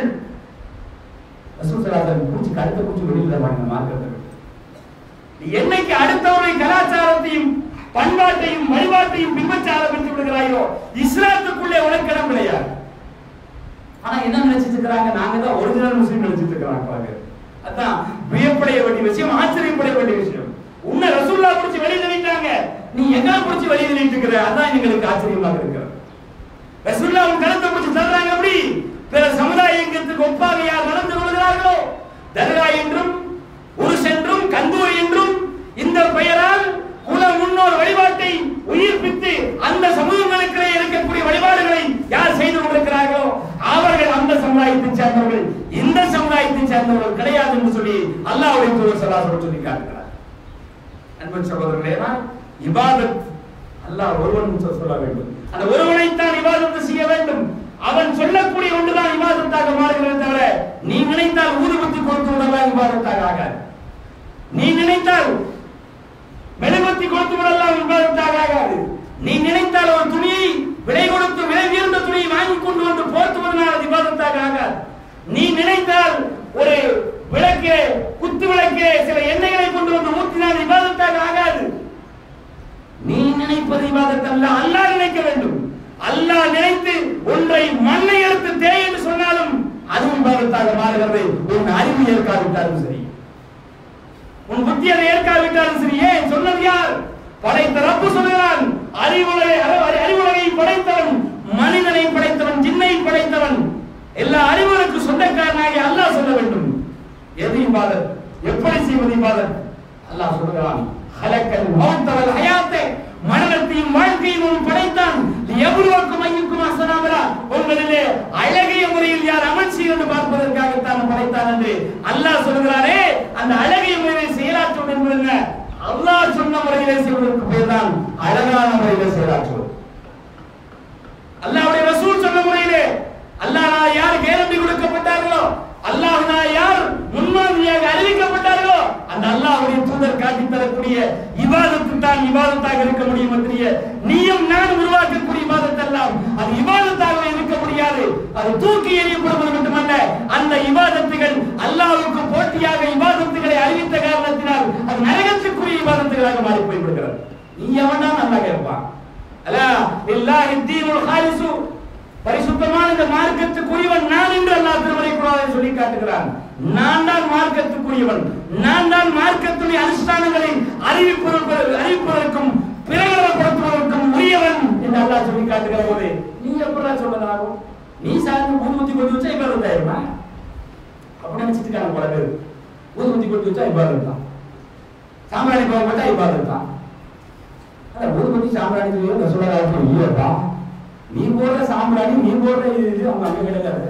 ரசூலுல்லாஹி பூச்சி கருத்த பூச்சி வெளியில வாங்க மார்க்கத்தை விட்டு. நீ என்னைக்கு அடுத்தவருடைய கலாச்சாரத்தையும் பண்பாட்டையும் வழிபாட்டையும் பின்பற்ற ஆரம்பித்து விடுகிறாயோ இஸ்லாத்துக்குள்ளே உனக்கு இடம் கிடையாது ஆனா என்ன நினைச்சிட்டு இருக்காங்க நாங்க தான் ஒரிஜினல் முஸ்லீம் நினைச்சிட்டு இருக்கிறாங்க பாருங்க அதான் வியப்படைய வேண்டிய விஷயம் ஆச்சரியப்படைய வேண்டிய விஷயம் உன்னை ரசூல்லா பிடிச்சி வெளியே தள்ளிட்டாங்க நீ எங்க பிடிச்சி வெளியே தள்ளிட்டு இருக்கிற அதான் எங்களுக்கு ஆச்சரியமாக இருக்கிறது ரசூல்லா உன் கருத்தை பிடிச்சி தள்ளுறாங்க அப்படி பிற சமுதாயங்களுக்கு ஒப்பாக யார் நடந்து கொள்கிறார்களோ தர்கா என்றும் உருஸ் என்றும் கந்தூரி என்றும் இந்த பெயரால் குல முன்னோர் வழிபாட்டை உயிர்ப்பித்து அந்த சமூகங்களுக்கிடையே இருக்கக்கூடிய வழிபாடுகளை யார் செய்து கொண்டிருக்கிறார்களோ அவர்கள் அந்த சமுதாயத்தை சேர்ந்தவர்கள் இந்த சமுதாயத்தை சேர்ந்தவர்கள் கிடையாது என்று சொல்லி அல்லாஹ்வுடைய தூதர் ஸல்லல்லாஹு சொல்லி காட்டுகிறார் அன்பு சகோதரர்களே நான் இபாதத் அல்லாஹ் ஒருவன் சொ- சொல்ல வேண்டும் அந்த ஒருவனைத்தான் இபாதத்து செய்ய வேண்டும் அவன் சொல்லக்கூடிய ஒன்றுதான் இபாதத்தாக மாறுகிறது தவிர நீ நினைத்தால் ஊதுபத்தி கொடுத்து விடலாம் இபாதத்தாக ஆகாது நீ நினைத்தால் மெழுகுவத்தி கொடுத்து விடலாம் இபாதத்தாக ஆகாது நீ நினைத்தால் ஒரு துணியை விலை கொடுத்து விலை உயர்ந்த துணியை வாங்கி கொண்டு வந்து போர்த்துவதனால் அது இபாதத்தாக ஆகாது நீ நினைத்தால் ஒரு விளக்கு குத்து விளக்கு சில எண்ணெய்களை கொண்டு வந்து ஊற்றினால் இபாதத்தாக ஆகாது நீ நினைப்பது இபாதத் அல்ல அல்லாஹ் நினைக்க வேண்டும் அல்லாஹ் நினைத்து ஒன்றை மண்ணை எடுத்து தேய் என்று சொன்னாலும் அதுவும் இபாதத்தாக மாறுகிறது உன் அறிவு ஏற்காவிட்டாலும் சரி உன் புத்தி அதை ஏற்காவிட்டாலும் சரி ஏன் சொன்னது யார் படைத்த ரப்பு சொல்கிறான் அறிவுலகை அறி- அறிவுலகை படைத்தவன் மனிதனை படைத்தவன் ஜின்னை படைத்தவன் எல்லா அறிவுகளுக்கு சொந்தக்காரனாகி அல்லாஹ் சொல்ல வேண்டும் எது இபாதத் எப்படி செய்வது இபாதத் அல்லாஹ் சொல்கிறான் ஹலக்கல் மௌத்த வல் ஹயாத்தை மரணத்தையும் வாழ்க்கையும் அவன் படைத்தான் எவ்வளவுக்கும் ஐயுக்கும் அசனாமரா உங்களிலே அழகிய முறையில் யார் அமல் செய்வது பார்ப்பதற்காகத்தான் படைத்தான் என்று அல்லாஹ் சொல்கிறாரே அந்த அழகிய முறையை செயலாற்றுவது என்பது என்ன அல்லாஹ் சொன்ன முறையிலே செய்வதற்கு பேர் தான் அழகான முறையிலே செயலாற்றுவது அல்லாஹ்வுடைய ரசூல் சொன்ன முறையிலே அல்லாஹ் நான் யார் கேரண்டி கொடுக்கப்பட்டார்களோ அல்லாஹ் நான் யார் முன்மாதிரியாக அறிவிக்கப்பட்டார்களோ அந்த அல்லாஹ்வுடைய தூதர் காட்டி தரக்கூடிய இபாதத்து தான் இபாதத்தாக இருக்க முடியும் பற்றிய நீயும் நான் உருவாக்கக்கூடிய இபாதத் எல்லாம் அது இபாதத்தாக இருக்க முடியாது அது தூக்கி எறியப்படுவது மட்டுமல்ல அந்த இபாதத்துகள் அல்லாஹ்வுக்கு போட்டியாக இபாதத்துகளை அறிவித்த காரணத்தினால் அது நரகத்துக்குரிய இபாதத்துகளாக மாறி போய்விடுகிறது நீ எவன்தான் நல்லா கேட்பான் அலா லில்லாஹி தீனுல் ஹாலிசு பரிசுத்தமான இந்த மார்க்கத்துக்குரியவன் நான் என்று அல்லாஹ் திருமலை குரானில் சொல்லி காட்டுகிறான் நான் தான் மார்க்கத்துக்குரியவன் நான் தான் மார்க்கத்துடைய அனுஷ்டானங்களை அறிவிப்பதற்கு அறிவிப்பதற்கும் பிரகடனப்படுத்துவதற்கும் உரியவன் என்று அல்லாஹ் சொல்லி காட்டுகிற போது நீ எப்படா சொல்லலாகும் நீ சார்ந்து ஊதுமத்தி கொண்டு வச்சா இப்ப இருந்தாயிருமா அப்படி நினைச்சிட்டு இருக்காங்க பல பேர் ஊதுமத்தி கொண்டு வச்சா இவ்வாறு தான் சாம்பிராணி போக மாட்டா இவ்வாறு தான் அட ஊதுமத்தி சாம்பிராணி ரசோலா இல்லப்பா நீ போடுற சாம்பிராணி நீ போடுற இது இது அவங்க அங்க கிடைக்காது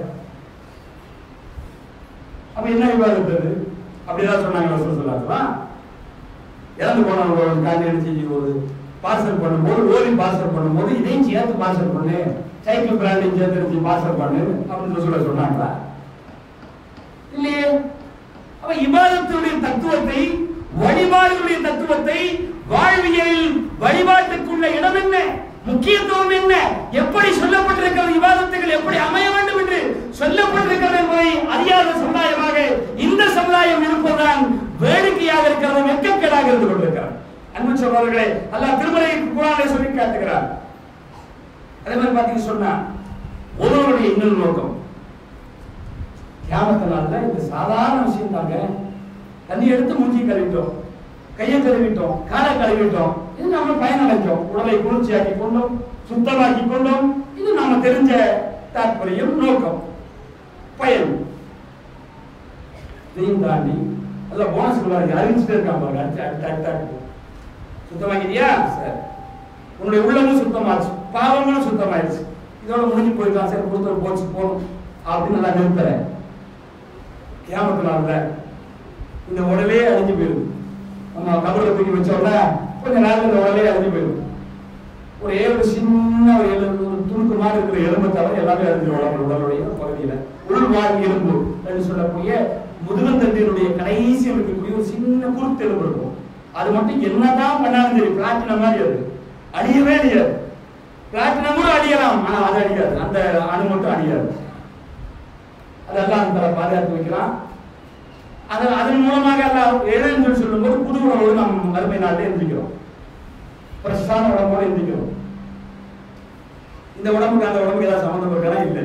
அப்ப என்ன விவாதத்தது அப்படிதான் சொன்னாங்க ரசூல் சொல்லாங்களா இறந்து போனவங்க ஒரு காண்டி செஞ்சு போகுது பார்சல் பண்ணும்போது ஓரி பார்சல் பண்ணும்போது இதையும் சேர்த்து பார்சல் பண்ணு சைக்கிள் பிராண்டையும் சேர்த்து எடுத்து பார்சல் பண்ணு அப்படின்னு சொல்ல சொன்னாங்களா இல்லையே அப்ப இபாதத்துடைய தத்துவத்தை வழிபாடுகளுடைய தத்துவத்தை வாழ்வியலில் வழிபாட்டுக்குள்ள இடம் என்ன முக்கியத்துவம் என்ன எப்படி சொல்லப்பட்டிருக்கிறது விவாதத்துகள் எப்படி அமைய வேண்டும் என்று சொல்லப்பட்டிருக்கிறது என்பதை அறியாத சமுதாயமாக இந்த சமுதாயம் இருப்பதுதான் வேடிக்கையாக இருக்கிறது வெட்கக்கேடாக இருந்து கொண்டிருக்கிறார் அன்பு சகோதரர்களே அல்லாஹ் திருமலை குரானை சொல்லி காட்டுகிறார் அதே மாதிரி பாத்தீங்க சொன்னா ஒருவருடைய இன்னொரு நோக்கம் கியாமத்து நாள்ல இது சாதாரண விஷயம் தாங்க தண்ணி எடுத்து மூஞ்சி கழுவிட்டோம் கையை கழுவிட்டோம் காலை கழுவிட்டோம் இது நம்ம பயனடைஞ்சோம் உடலை குளிர்ச்சியாக்கி கொண்டோம் சுத்தமாக்கி கொண்டோம் இது நாம தெரிஞ்ச தாற்பயம் நோக்கம் பயன் இதையும் தாண்டி அல்ல போனஸ் கொடுவாங்க அறிவிச்சுட்டே இருக்கான் பாருங்க அடுத்து அடுத்து அடுத்து அடுத்து சுத்தமாக்கிட்டியா சரி உன்னுடைய உள்ளமும் சுத்தமாச்சு பாவங்களும் சுத்தமாயிருச்சு இதோட முடிஞ்சு போயிடலாம் சரி கொடுத்து போச்சு போகணும் அப்படின்னு நான் நிறுத்துறேன் கியாமத்து நாள்ல இந்த உடலே அழிஞ்சு போயிடும் நம்ம கபரை தூக்கி வச்சோம்னா கொஞ்ச நேரம் இந்த உடலே அழிஞ்சு போயிடும் ஒரே ஒரு சின்ன ஒரு எலும்பு ஒரு துணுக்கு மாதிரி இருக்கிற எலும்பை தவிர எல்லாமே அழிஞ்சிடும் உடம்பு உடலுடைய பகுதியில உள்வாழ் எலும்பு என்று சொல்லக்கூடிய முதுகந்தண்டினுடைய கடைசி இருக்கக்கூடிய ஒரு சின்ன குருத்து எலும்பு இருக்கும் அது மட்டும் என்னதான் பண்ணாலும் சரி பிளாட்டினம் மாதிரி அது அழியவே அழியாது பிளாட்டினம் கூட அழியலாம் ஆனா அது அழியாது அந்த அணு மட்டும் அழியாது அதெல்லாம் தலை பாதுகாத்து வைக்கலாம் அது அதன் மூலமாக எல்லாம் ஏழைன்னு சொல்லி சொல்லும்போது புது உணவோடு நாம் மறுமை நாட்டில் எந்திரிக்கிறோம் ஃப்ரெஷ்ஷான உடம்போடு எந்திரிக்கிறோம் இந்த உடம்புக்கு அந்த உடம்புக்கு ஏதாவது சம்மந்தம் இருக்கா இல்லை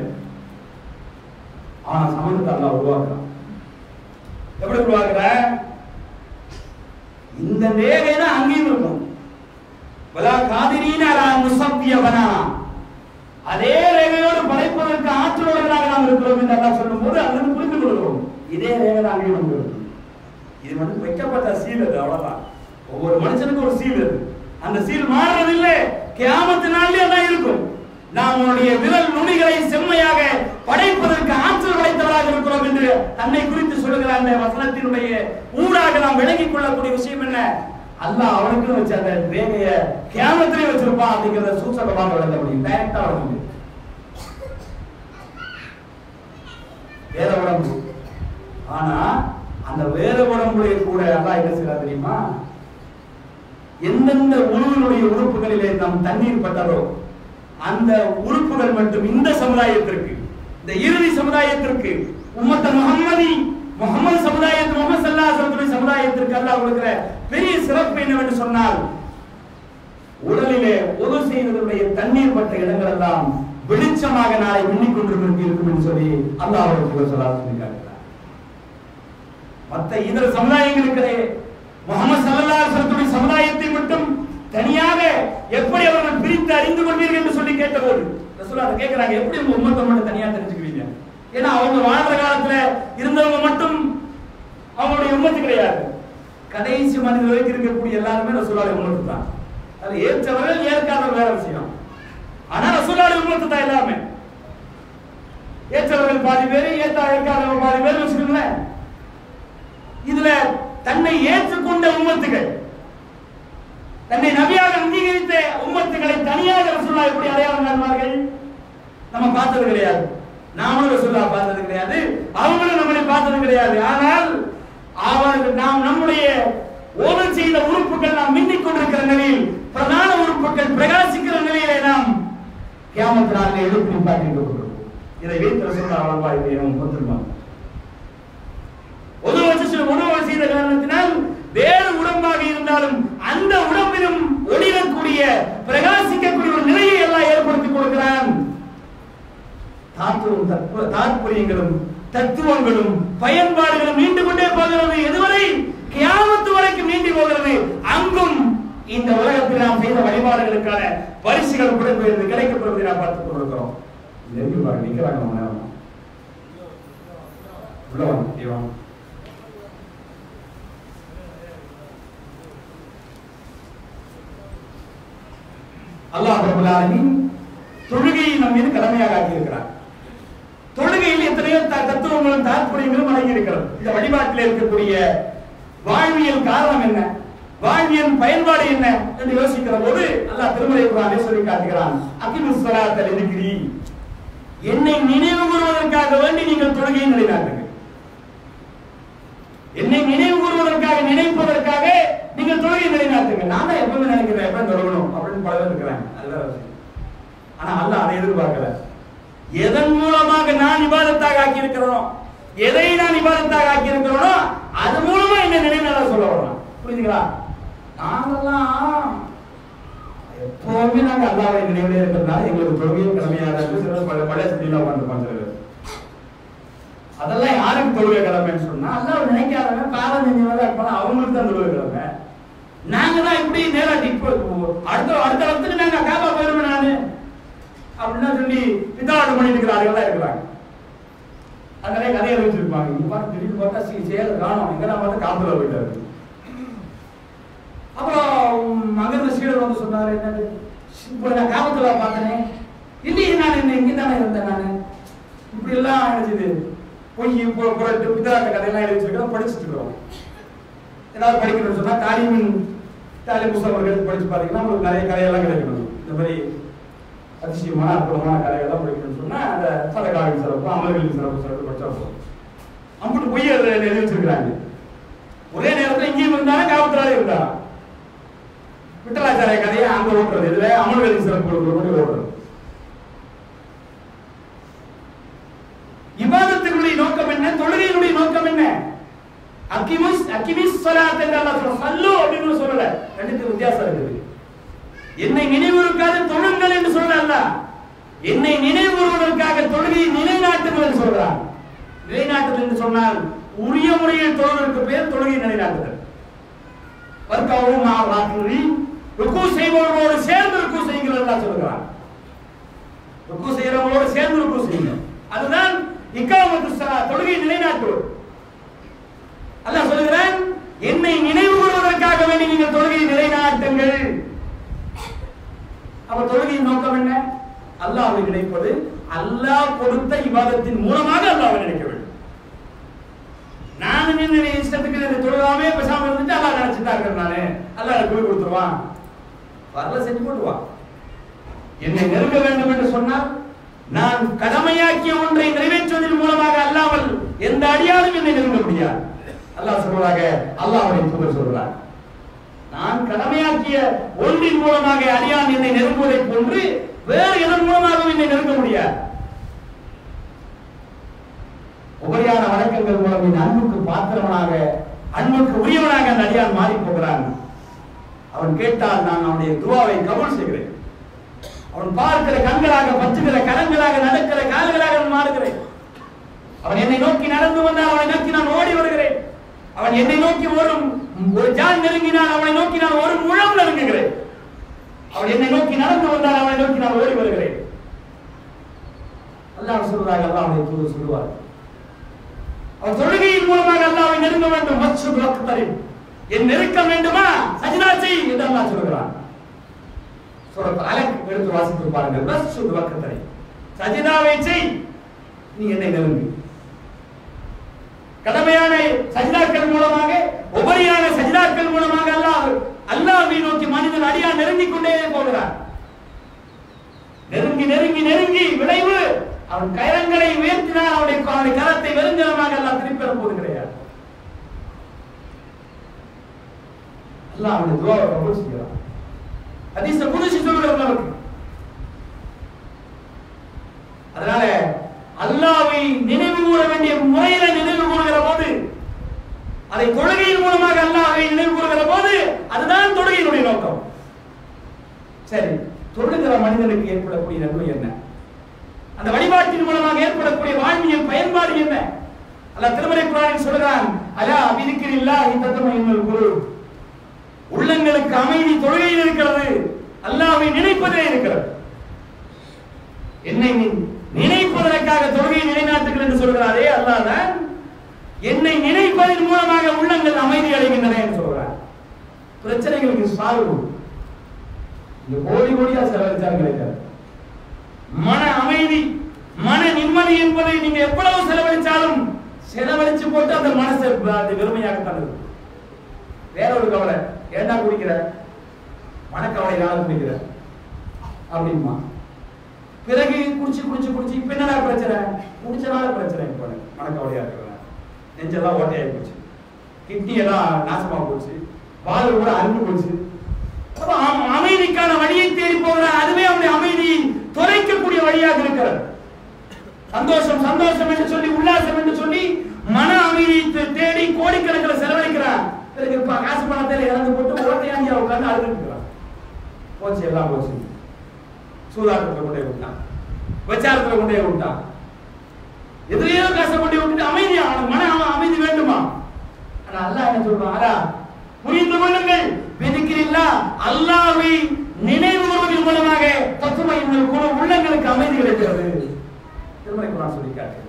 ஆனா சம்மந்தத்தை எல்லாம் உருவாக்குறான் எப்படி உருவாக்குற இந்த ரேகை தான் அங்கேயும் இருக்கும் வலா காதிரீன அலா முசப்பியவனா அதே ரேகையோடு படைப்பதற்கு ஆற்றலுள்ளவர்களாக நாம் இருக்கிறோம் என்று அல்லாஹ் சொல்லும்போது அதிலிருந்து புரிந்து கொள்கிறோம் இதே ரேகை தான் அங்கேயும் வந்து இருக்கும். இது மட்டும் வைக்கப்பட்ட சீல் அது அவ்வளவுதான் ஒவ்வொரு மனுஷனுக்கும் ஒரு சீல் அது அந்த சீல் மாறுறதில்லை கியாமத்து நாள்லயே அதான் இருக்கும் நாம் உன்னுடைய விரல் நுனிகளை செம்மையாக படைப்பதற்கு ஆற்றல் படைத்தவராக இருக்கிறோம் என்று தன்னை குறித்து சொல்லுகிற அந்த வசனத்தினுடைய ஊடாக நாம் விளங்கிக் கொள்ளக்கூடிய விஷயம் என்ன அல்லாஹ் அவனுக்கு வச்ச அந்த ரேகைய கியாமத்திலே வச்சிருப்பான் அப்படிங்கிறத சூசகமாக விளங்க முடியும் டைரக்டா விளங்க முடியும் வேற உடம்பு ஆனா அந்த வேற உடம்புடைய கூட அல்லாஹ் என்ன செய்யறா தெரியுமா எந்தெந்த உணவினுடைய உறுப்புகளிலே நாம் தண்ணீர் பட்டதோ அந்த உறுப்புகள் மட்டும் இந்த சமுதாயத்திற்கு இந்த இறுதி சமுதாயத்திற்கு உம்மத்த முகம்மதி முகமது சமுதாயத்து முகமது சல்லாஹத்துடைய சமுதாயத்திற்கு அல்லாஹ் கொடுக்கிற பெரிய சிறப்பு என்னவென்று சொன்னால் உடலிலே ஒரு செய்வதனுடைய தண்ணீர் பட்ட இடங்கள் எல்லாம் வெளிச்சமாக நாளை மின்னிக் கொண்டிருக்கும் இருக்கும் என்று சொல்லி அல்லாஹ் அவருக்கு சொல்லா சொல்லி காட்டுகிறார் மற்ற இதர சமுதாயங்களுக்கிடையே முகமது சல்லல்லாஹுடைய சமுதாயத்தை மட்டும் தனியாக எப்படி அவர்கள் பிரித்து அறிந்து கொண்டீர்கள் என்று சொல்லி கேட்டபோது ரசூலா அதை கேட்கிறாங்க எப்படி உங்க உம்மத்தை மட்டும் தனியா தெரிஞ்சுக்குவீங்க ஏன்னா அவங்க வாழ்ற காலத்துல இருந்தவங்க மட்டும் அவங்களுடைய உம்மத்து கிடையாது கடைசி மனிதர் வரைக்கும் இருக்கக்கூடிய எல்லாருமே ரசூலாவுடைய உம்மத்து தான் அது ஏற்றவர்கள் ஏற்காதவர்கள் வேற விஷயம் ஆனா ரசூலாவுடைய உம்மத்து தான் எல்லாமே ஏற்றவர்கள் பாதி பேர் ஏற்றா ஏற்காதவர்கள் பாதி பேர் வச்சுக்கோங்களேன் இதுல தன்னை ஏற்றுக்கொண்ட உம்மத்துகள் தன்னை நபியாக அங்கீகரித்த உம்மத்துகளை தனியாக ரசூல்லா எப்படி அடையாளம் காண்பார்கள் நம்ம பார்த்தது கிடையாது நாமளும் ரசூல்லா பார்த்தது கிடையாது அவங்களும் நம்மளை பார்த்தது கிடையாது ஆனால் அவர்கள் நாம் நம்முடைய ஓதல் செய்த உறுப்புகள் நாம் மின்னிக் கொண்டிருக்கிற நிலையில் பிரதான உறுப்புகள் பிரகாசிக்கிற நிலையிலே நாம் கியாமத் நாளில் எழுப்பி நிப்பாட்டி கொண்டிருக்கிறோம் இதை வைத்து ரசூல்லா வாழ்வாய் பொறுத்திருப்பாங்க உதவ உணவு செய்த காரணத்தினால் வேறு உடம்பாக இருந்தாலும் அந்த உடம்பிலும் ஒளிரக்கூடிய பிரகாசிக்கக்கூடிய ஒரு நிலையை எல்லாம் ஏற்படுத்தி கொடுக்கிறான் தாற்பும் தற்ப- தாற்பயங்களும் தத்துவங்களும் பயன்பாடுகளும் நீண்டு கொண்டே போகிறது எதுவரை கியாமத்து வரைக்கும் நீண்டு போகிறது அங்கும் இந்த உலகத்தில் நாம் செய்த வழிபாடுகளுக்கான பரிசுகள் கூட போயிருந்து கிடைக்கப்படுவதை நாம் பார்த்துக் கொண்டிருக்கிறோம் நெருங்கி பாருங்க நிக்கிறாங்க நம்ம நேரம் உள்ள வாங்க இங்க வாங்க அல்லாஹ் ரப்பல் ஆலமீன் தொழுகையை நம் மீது கடமையாக ஆக்கியிருக்கிறார் தொழுகையில் எத்தனையோ த- தத்துவங்களும் தாற்பயங்களும் அடங்கி இருக்கிறது இந்த வழிபாட்டில் இருக்கக்கூடிய வாழ்வியல் காரணம் என்ன வாழ்வியல் பயன்பாடு என்ன என்று யோசிக்கிற போது அல்லாஹ் திருமலை குரானே சொல்லி காட்டுகிறான் அகிமுஸ் ஸலாத்தல் இருக்கிறி என்னை நினைவு கூறுவதற்காக வேண்டி நீங்கள் தொழுகையை நிலைநாட்டுங்கள் என்னை நினைவு கூறுவதற்காக நினைப்பதற்காக நீங்கள் தொழுகை நிலைநாட்டுங்க நான் தான் எப்பவுமே நினைக்கிறேன் எப்ப தொழுகணும் அப்படின்னு பல பேர் இருக்கிறாங்க அதுதான் விஷயம். ஆனா அல்லாஹ் அதை எதிர்பார்க்கல எதன் மூலமாக நான் இபாதத்தாக ஆக்கி இருக்கிறோம் எதை நான் இபாதத்தாக ஆக்கி இருக்கிறோனோ அது மூலமா என்ன நினைவு சொல்ல வரலாம் புரியுதுங்களா நாங்கெல்லாம் எப்பவுமே நாங்க அல்லாஹ்வை நினைவுல இருக்கிறதுனால எங்களுக்கு தொழுகையும் கடமையாக இருக்கு சிலர் பல பழைய செடியெல்லாம் உட்காந்துருப்பாங்க சில பேர் அதெல்லாம் யாருக்கு தொழுகை கடமைன்னு சொன்னா அல்லாஹ் நினைக்காதவங்க பாவம் செஞ்சவங்க இருப்பாங்க அவங்களுக்கு தான் தொழுகை கடமை நாங்க தான் இப்படி நேராட்டி இப்போ அடுத்த அடுத்த வருஷத்துக்கு நாங்க காபா போயிருவேன் நானு அப்படின்னா சொல்லி பிதாடு பண்ணிட்டு இருக்கிற ஆளுகள்லாம் இருக்கிறாங்க அது நிறைய கதையை வச்சிருப்பாங்க இங்க பார்த்து திடீர்னு பார்த்தா சி சேல காணும் எங்க நான் பார்த்தா காபுல போயிட்டாரு அப்புறம் அங்கிருந்த சீடர் வந்து சொன்னாரு என்னது இப்போ நான் காபத்துல பார்த்தனே இல்லையே நான் என்ன இங்கே தானே இருந்தேன் நான் இப்படி எல்லாம் நினைச்சது பொய் பு- புரட்டு பிதாட்ட கதையெல்லாம் எழுதி வச்சிருக்கோம் படிச்சுட்டு இருக்கிறோம் ஏதாவது படிக்கணும்னு சொன்னா தாலிமின் தாலிம் புஸ்தகங்கள் படிச்சு பார்த்தீங்கன்னா உங்களுக்கு நிறைய கதையெல்லாம் கிடைக்கணும் இந்த மாதிரி அதிசயமான அற்புதமான கதைகள்லாம் படிக்கணும்னு சொன்னா அந்த சதகாவின் சிறப்பு அமர்களின் சிறப்பு சிறப்பு படிச்சா போதும் அம்புட்டு பொய் அதில் எழுதி வச்சிருக்கிறாங்க ஒரே நேரத்தில் இங்கேயும் இருந்தாலும் காவல்துறையும் இருந்தாலும் விட்டலாச்சாரிய கதையை அங்க ஓட்டுறது இதுல அமல்களின் சிறப்பு கொடுக்குற ஓடுறது இபாதத்தினுடைய நோக்கம் என்ன தொழுகையினுடைய நோக்கம் என்ன அக்கிமிஸ் அக்கிமிஸ் ஸலாத் என்று அல்லாஹ் சொல்றான் சல்லு அப்படின்னு சொல்லல ரெண்டுக்கு வித்தியாசம் இருக்குது என்னை நினைவுறுக்காத தொழுங்கள் என்று சொல்றாங்க என்னை நினைவுறுவதற்காக தொழுகையை நிலைநாட்டுங்கள் என்று சொல்றான் நிலைநாட்டுதல் என்று சொன்னால் உரிய முறையில் தொழுவதற்கு பேர் தொழுகை நிலைநாட்டுதல் வர்க்கவும் ராத்திரி ருக்கு செய்பவர்களோடு சேர்ந்து ருக்கு செய்யுங்கள் என்று சொல்கிறான் ருக்கு செய்யறவங்களோடு சேர்ந்து ருக்கு செய்யுங்க அதுதான் இக்காமத்து ஸலா தொழுகை நிலைநாட்டுவது அல்லாஹ் சொல்கிறான் என்னை நினைவு கூறுவதற்காக வேண்டி நீங்கள் தொழுகையை நிலைநாட்டுங்கள் அப்ப தொழுகையின் நோக்கம் என்ன அல்லாஹ்வை நினைப்பது அல்லாஹ் கொடுத்த இபாதத்தின் மூலமாக அல்லாஹ்வை நினைக்க வேண்டும் நான் நின்று இஷ்டத்துக்கு நின்று தொழுகாமே பேசாம இருந்துட்டு அல்லாஹ் நினைச்சுட்டா இருக்கிறேன் நானு அல்லாஹ் எனக்கு கூலி கொடுத்துருவான் வரல செஞ்சு போட்டுவான் என்னை நெருங்க வேண்டும் என்று சொன்னால் நான் கடமையாக்கிய ஒன்றை நிறைவேற்றுவதன் மூலமாக அல்லாமல் எந்த அடியாலும் என்னை நெருங்க முடியாது அல்லாஹ் சொல்வதாக அல்லாஹ்வுடைய தூதர் சொல்கிறார் நான் கடமையாக்கிய ஒன்றின் மூலமாக அடியான் என்னை நெருங்குவதைப் போன்று வேறு எதன் மூலமாகவும் என்னை நெருங்க முடியாது உபரியான வணக்கங்கள் மூலம் இந்த அன்புக்கு பாத்திரவனாக அன்புக்கு உரியவனாக அந்த அடியான் மாறி போகிறான் அவன் கேட்டால் நான் அவனுடைய துவாவை கபூல் செய்கிறேன் அவன் பார்க்கிற கண்களாக பற்றுகிற கரங்களாக நடக்கிற கால்களாக நான் மாறுகிறேன் அவன் என்னை நோக்கி நடந்து வந்தால் அவனை நோக்கி நான் ஓடி வருகிறேன் அவன் என்னை நோக்கி ஒரு ஒரு ஜான் நெருங்கினால் அவனை நோக்கி நான் ஒரு முழம் நெருங்குகிறேன் அவன் என்னை நோக்கி நடந்து வந்தால் அவனை நோக்கி நான் ஓடி வருகிறேன் அல்லாஹ் சொல்றாங்க அல்லாஹ் அவனை தூது சொல்லுவார் அவன் தொழுகையின் மூலமாக அல்லாஹ்வை நெருங்க வேண்டும் மச்சு தரின் என் நெருக்கம் வேண்டுமா சஜிதா செய் என்று அல்லாஹ் சொல்கிறான் சூரத் அலக் எடுத்து வாசித்து பாருங்கள் மச்சு தரின் சஜிதாவை செய் நீ என்னை நெருங்கு கடமையான சஜிதாக்கள் மூலமாக உபரியான சஜிதாக்கள் மூலமாக அல்லாஹ் அல்லாஹ்வை நோக்கி மனிதன் அடியா நெருங்கிக் கொண்டே போகிறான் நெருங்கி நெருங்கி நெருங்கி விளைவு அவன் கயரங்களை உயர்த்தினால் அவனுடைய அவனுடைய கரத்தை வெறுஞ்சலமாக எல்லாம் திருப்பி போது கிடையாது அல்லாஹ் அவனுடைய துவாவை கபூல் செய்கிறான் ஹதீஸ்ல புதுசு சொல்லுகிற நமக்கு அதனால அல்லாவை நினைவு கூற வேண்டிய முறையில நினைவு கூறுகிற போது அதை தொழுகையின் மூலமாக அல்லாஹ்வை நினைவு கூறுகிற போது அதுதான் தொழுகையினுடைய நோக்கம் சரி தொழுகிற மனிதனுக்கு ஏற்படக்கூடிய நன்மை என்ன அந்த வழிபாட்டின் மூலமாக ஏற்படக்கூடிய வாழ்வியல் பயன்பாடு என்ன அல்லாஹ் திருமலை குரானில் சொல்கிறான் அலா அபிதிக்கிறில்லாஹி தத்தமையுங்கள் குரு உள்ளங்களுக்கு அமைதி தொழுகையில் இருக்கிறது அல்லாஹ்வை நினைப்பதே இருக்கிறது என்னை நீ- நினைப்பதற்காக தொழுகையை நிலைநாட்டுங்கள் என்று சொல்கிறாரே அல்லாஹ் தான் என்னை நினைப்பதன் மூலமாக உள்ளங்கள் அமைதி அடைகின்றன என்று சொல்கிறார் பிரச்சனைகளுக்கு சால்வு இந்த கோடி கோடியா செலவழிச்சாலும் கிடைக்காது மன அமைதி மன நிம்மதி என்பதை நீங்க எவ்வளவு செலவழிச்சாலும் செலவழிச்சு போட்டு அந்த மனசை அது வெறுமையாகத்தான் இருக்கும் வேற ஒரு கவலை ஏண்டா குடிக்கிற மனக்கவலையினால குடிக்கிற அப்படிமா பிறகு குடிச்சு குடிச்சு குடிச்சு இப்ப என்னடா பிரச்சனை குடிச்சனால பிரச்சனை இப்போ எனக்கு. மனக்கவலையா இருக்கிறேன் நெஞ்செல்லாம் ஓட்டையாகி போச்சு கிட்னி எல்லாம் நாசமா போச்சு பால் கூட அறுந்து போச்சு அப்ப அம்- அமைதிக்கான வழியை தேடி போகிற அதுவே அவனுடைய அமைதியை தொலைக்கக்கூடிய வழியாக இருக்கிறது சந்தோஷம் சந்தோஷம் என்று சொல்லி உல்லாசம் என்று சொல்லி மன அமைதியை தே- தேடி கோடிக்கணக்கில் செலவழிக்கிறான் பிறகு இப்ப காசு பணத்தில் இறந்து போட்டு ஓட்டையாங்கி உட்கார்ந்து அழுதுக்கிறான் போச்சு எல்லாம் போச்சு சூதாட்டத்தில் கொண்டே விட்டான் விபச்சாரத்துல கொண்டே விட்டான் எதிரையோ காசை கொண்டே விட்டுட்டு அமைதியா அவனுக்கு மன அம- அமைதி வேண்டுமா ஆனா அல்லாஹ் என்ன சொல்றான் அரா புரிந்து கொள்ளுங்கள் வெதுக்கிறீங்களா அல்லாஹ்வை நினைவு கூறுவதன் மூலமாக தத்துவ இன்னும் குழு உள்ளங்களுக்கு அமைதி கிடைக்கிறது திருமலை குரான் சொல்லி காட்டு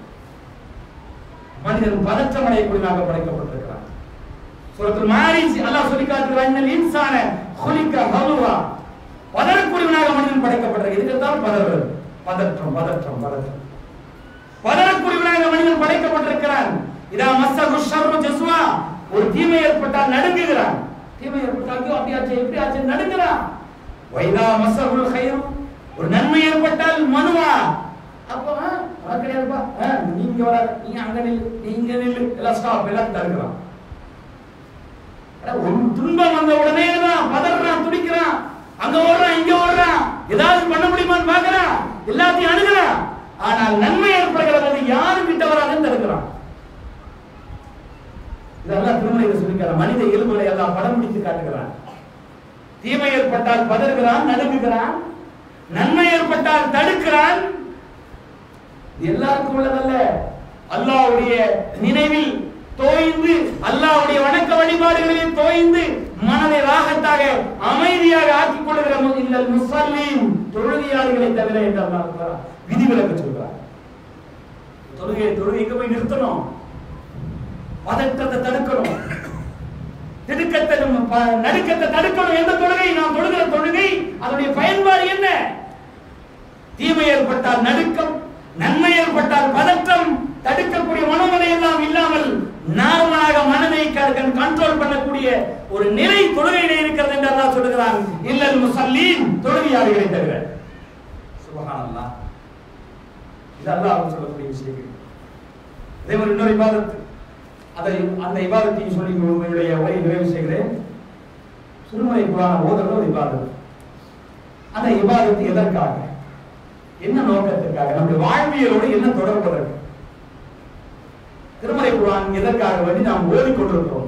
மனிதன் பதற்றம் அடையக்கூடியதாக படைக்கப்பட்டிருக்கிறான் சூரத்துல் மாரிஜ் அல்லாஹ் சொல்லி காட்டுகிறான் இன்னல் இன்சான குலிக்க ஹலுவா பதறக்கூடியவனாக மனிதன் படைக்கப்பட்டிருக்கிறான் இதுக்கு தான் பதறுவது பதற்றம் பதற்றம் பதற்றம் பதறக்கூடியவனாக மனிதன் படைக்கப்பட்டிருக்கிறான் இதா மஸ்ஸகு ஷர்ரு ஜஸ்வா ஒரு தீமை ஏற்பட்டால் நடுங்குகிறான் தீமை ஏற்பட்டால் ஐயோ அப்படி ஆச்சு எப்படி ஆச்சு நடுங்குறான் வைதா மஸ்ஸகுல் கைரு ஒரு நன்மை ஏற்பட்டால் மனுவா அப்போ ஆ, உனக்கு கிடையாதுப்பா ஆ, நீங்க வராத நீங்க அங்க நில்லு நீங்க நில்லு எல்லாம் ஸ்டாப் எல்லாம் தடுக்கிறான் அட, ஒரு துன்பம் வந்த உடனே தான் பதறான் துடிக்கிறான் அங்க ஓடுறான் இங்க ஓடுறான் ஏதாவது பண்ண முடியுமான்னு பாக்குறான் எல்லாத்தையும் அணுகிறான் ஆனால் நன்மை ஏற்படுகிற போது யாரும் கிட்ட வராதுன்னு தடுக்கிறான் இதெல்லாம் திருமலையில சொல்லிக்கிறான் மனித இயல்புகளை எல்லாம் படம் பிடித்து காட்டுகிறான் தீமை ஏற்பட்டால் பதறுகிறான் நடுங்குகிறான் நன்மை ஏற்பட்டால் தடுக்கிறான் இது எல்லாருக்கும் உள்ளதல்ல அல்லாஹ்வுடைய நினைவில் தோய்ந்து அல்லாஹ்வுடைய வணக்க வழிபாடுகளில் தோய்ந்து மனதை ராகத்தாக அமைதியாக ஆக்கிக் கொள்கிற மு- இல்லல் முசல்லீம் தொழுகையாளிகளை தவிர என்று அல்லாஹ் சொல்றார். விதிவிலக்கு சொல்றார் தொழுகை தொழுகை எங்க போய் நிறுத்தணும் பதற்றத்தை தடுக்கணும் திடுக்கத்தை நம்ம ப- நடுக்கத்தை தடுக்கணும் எந்த தொழுகை நாம் தொழுகிற தொழுகை அதனுடைய பயன்பாடு என்ன தீமை ஏற்பட்டால் நடுக்கம் நன்மை ஏற்பட்டால் பதற்றம் தடுக்கக்கூடிய மனநிலை எல்லாம் இல்லாமல் நார்மலாக மனதை கண்ட்ரோல் பண்ணக்கூடிய ஒரு நிலை தொழுகையிலே இருக்கிறது என்று அல்லாஹ் சொல்லுகிறான் இல்லல் முசல்லீன் தொழுகையாளிகளை தவிர சுபஹானல்லாஹ் இது அல்லாஹ் சொல்லக்கூடிய விஷயங்கள் இதே மாதிரி இன்னொரு இபாதத் அதை அந்த இபாதத்தையும் சொல்லி உங்களுடைய உரை நிறைவு செய்கிறேன் சுருமலை குரான ஓதுறது ஒரு இபாதத் அந்த இபாதத்து எதற்காக என்ன நோக்கத்திற்காக நம்முடைய வாழ்வியலோடு என்ன தொடர்பு இருக்கு திருமலை குரான் எதற்காக வேண்டி நாம் ஓதிக்கொண்டிருக்கிறோம்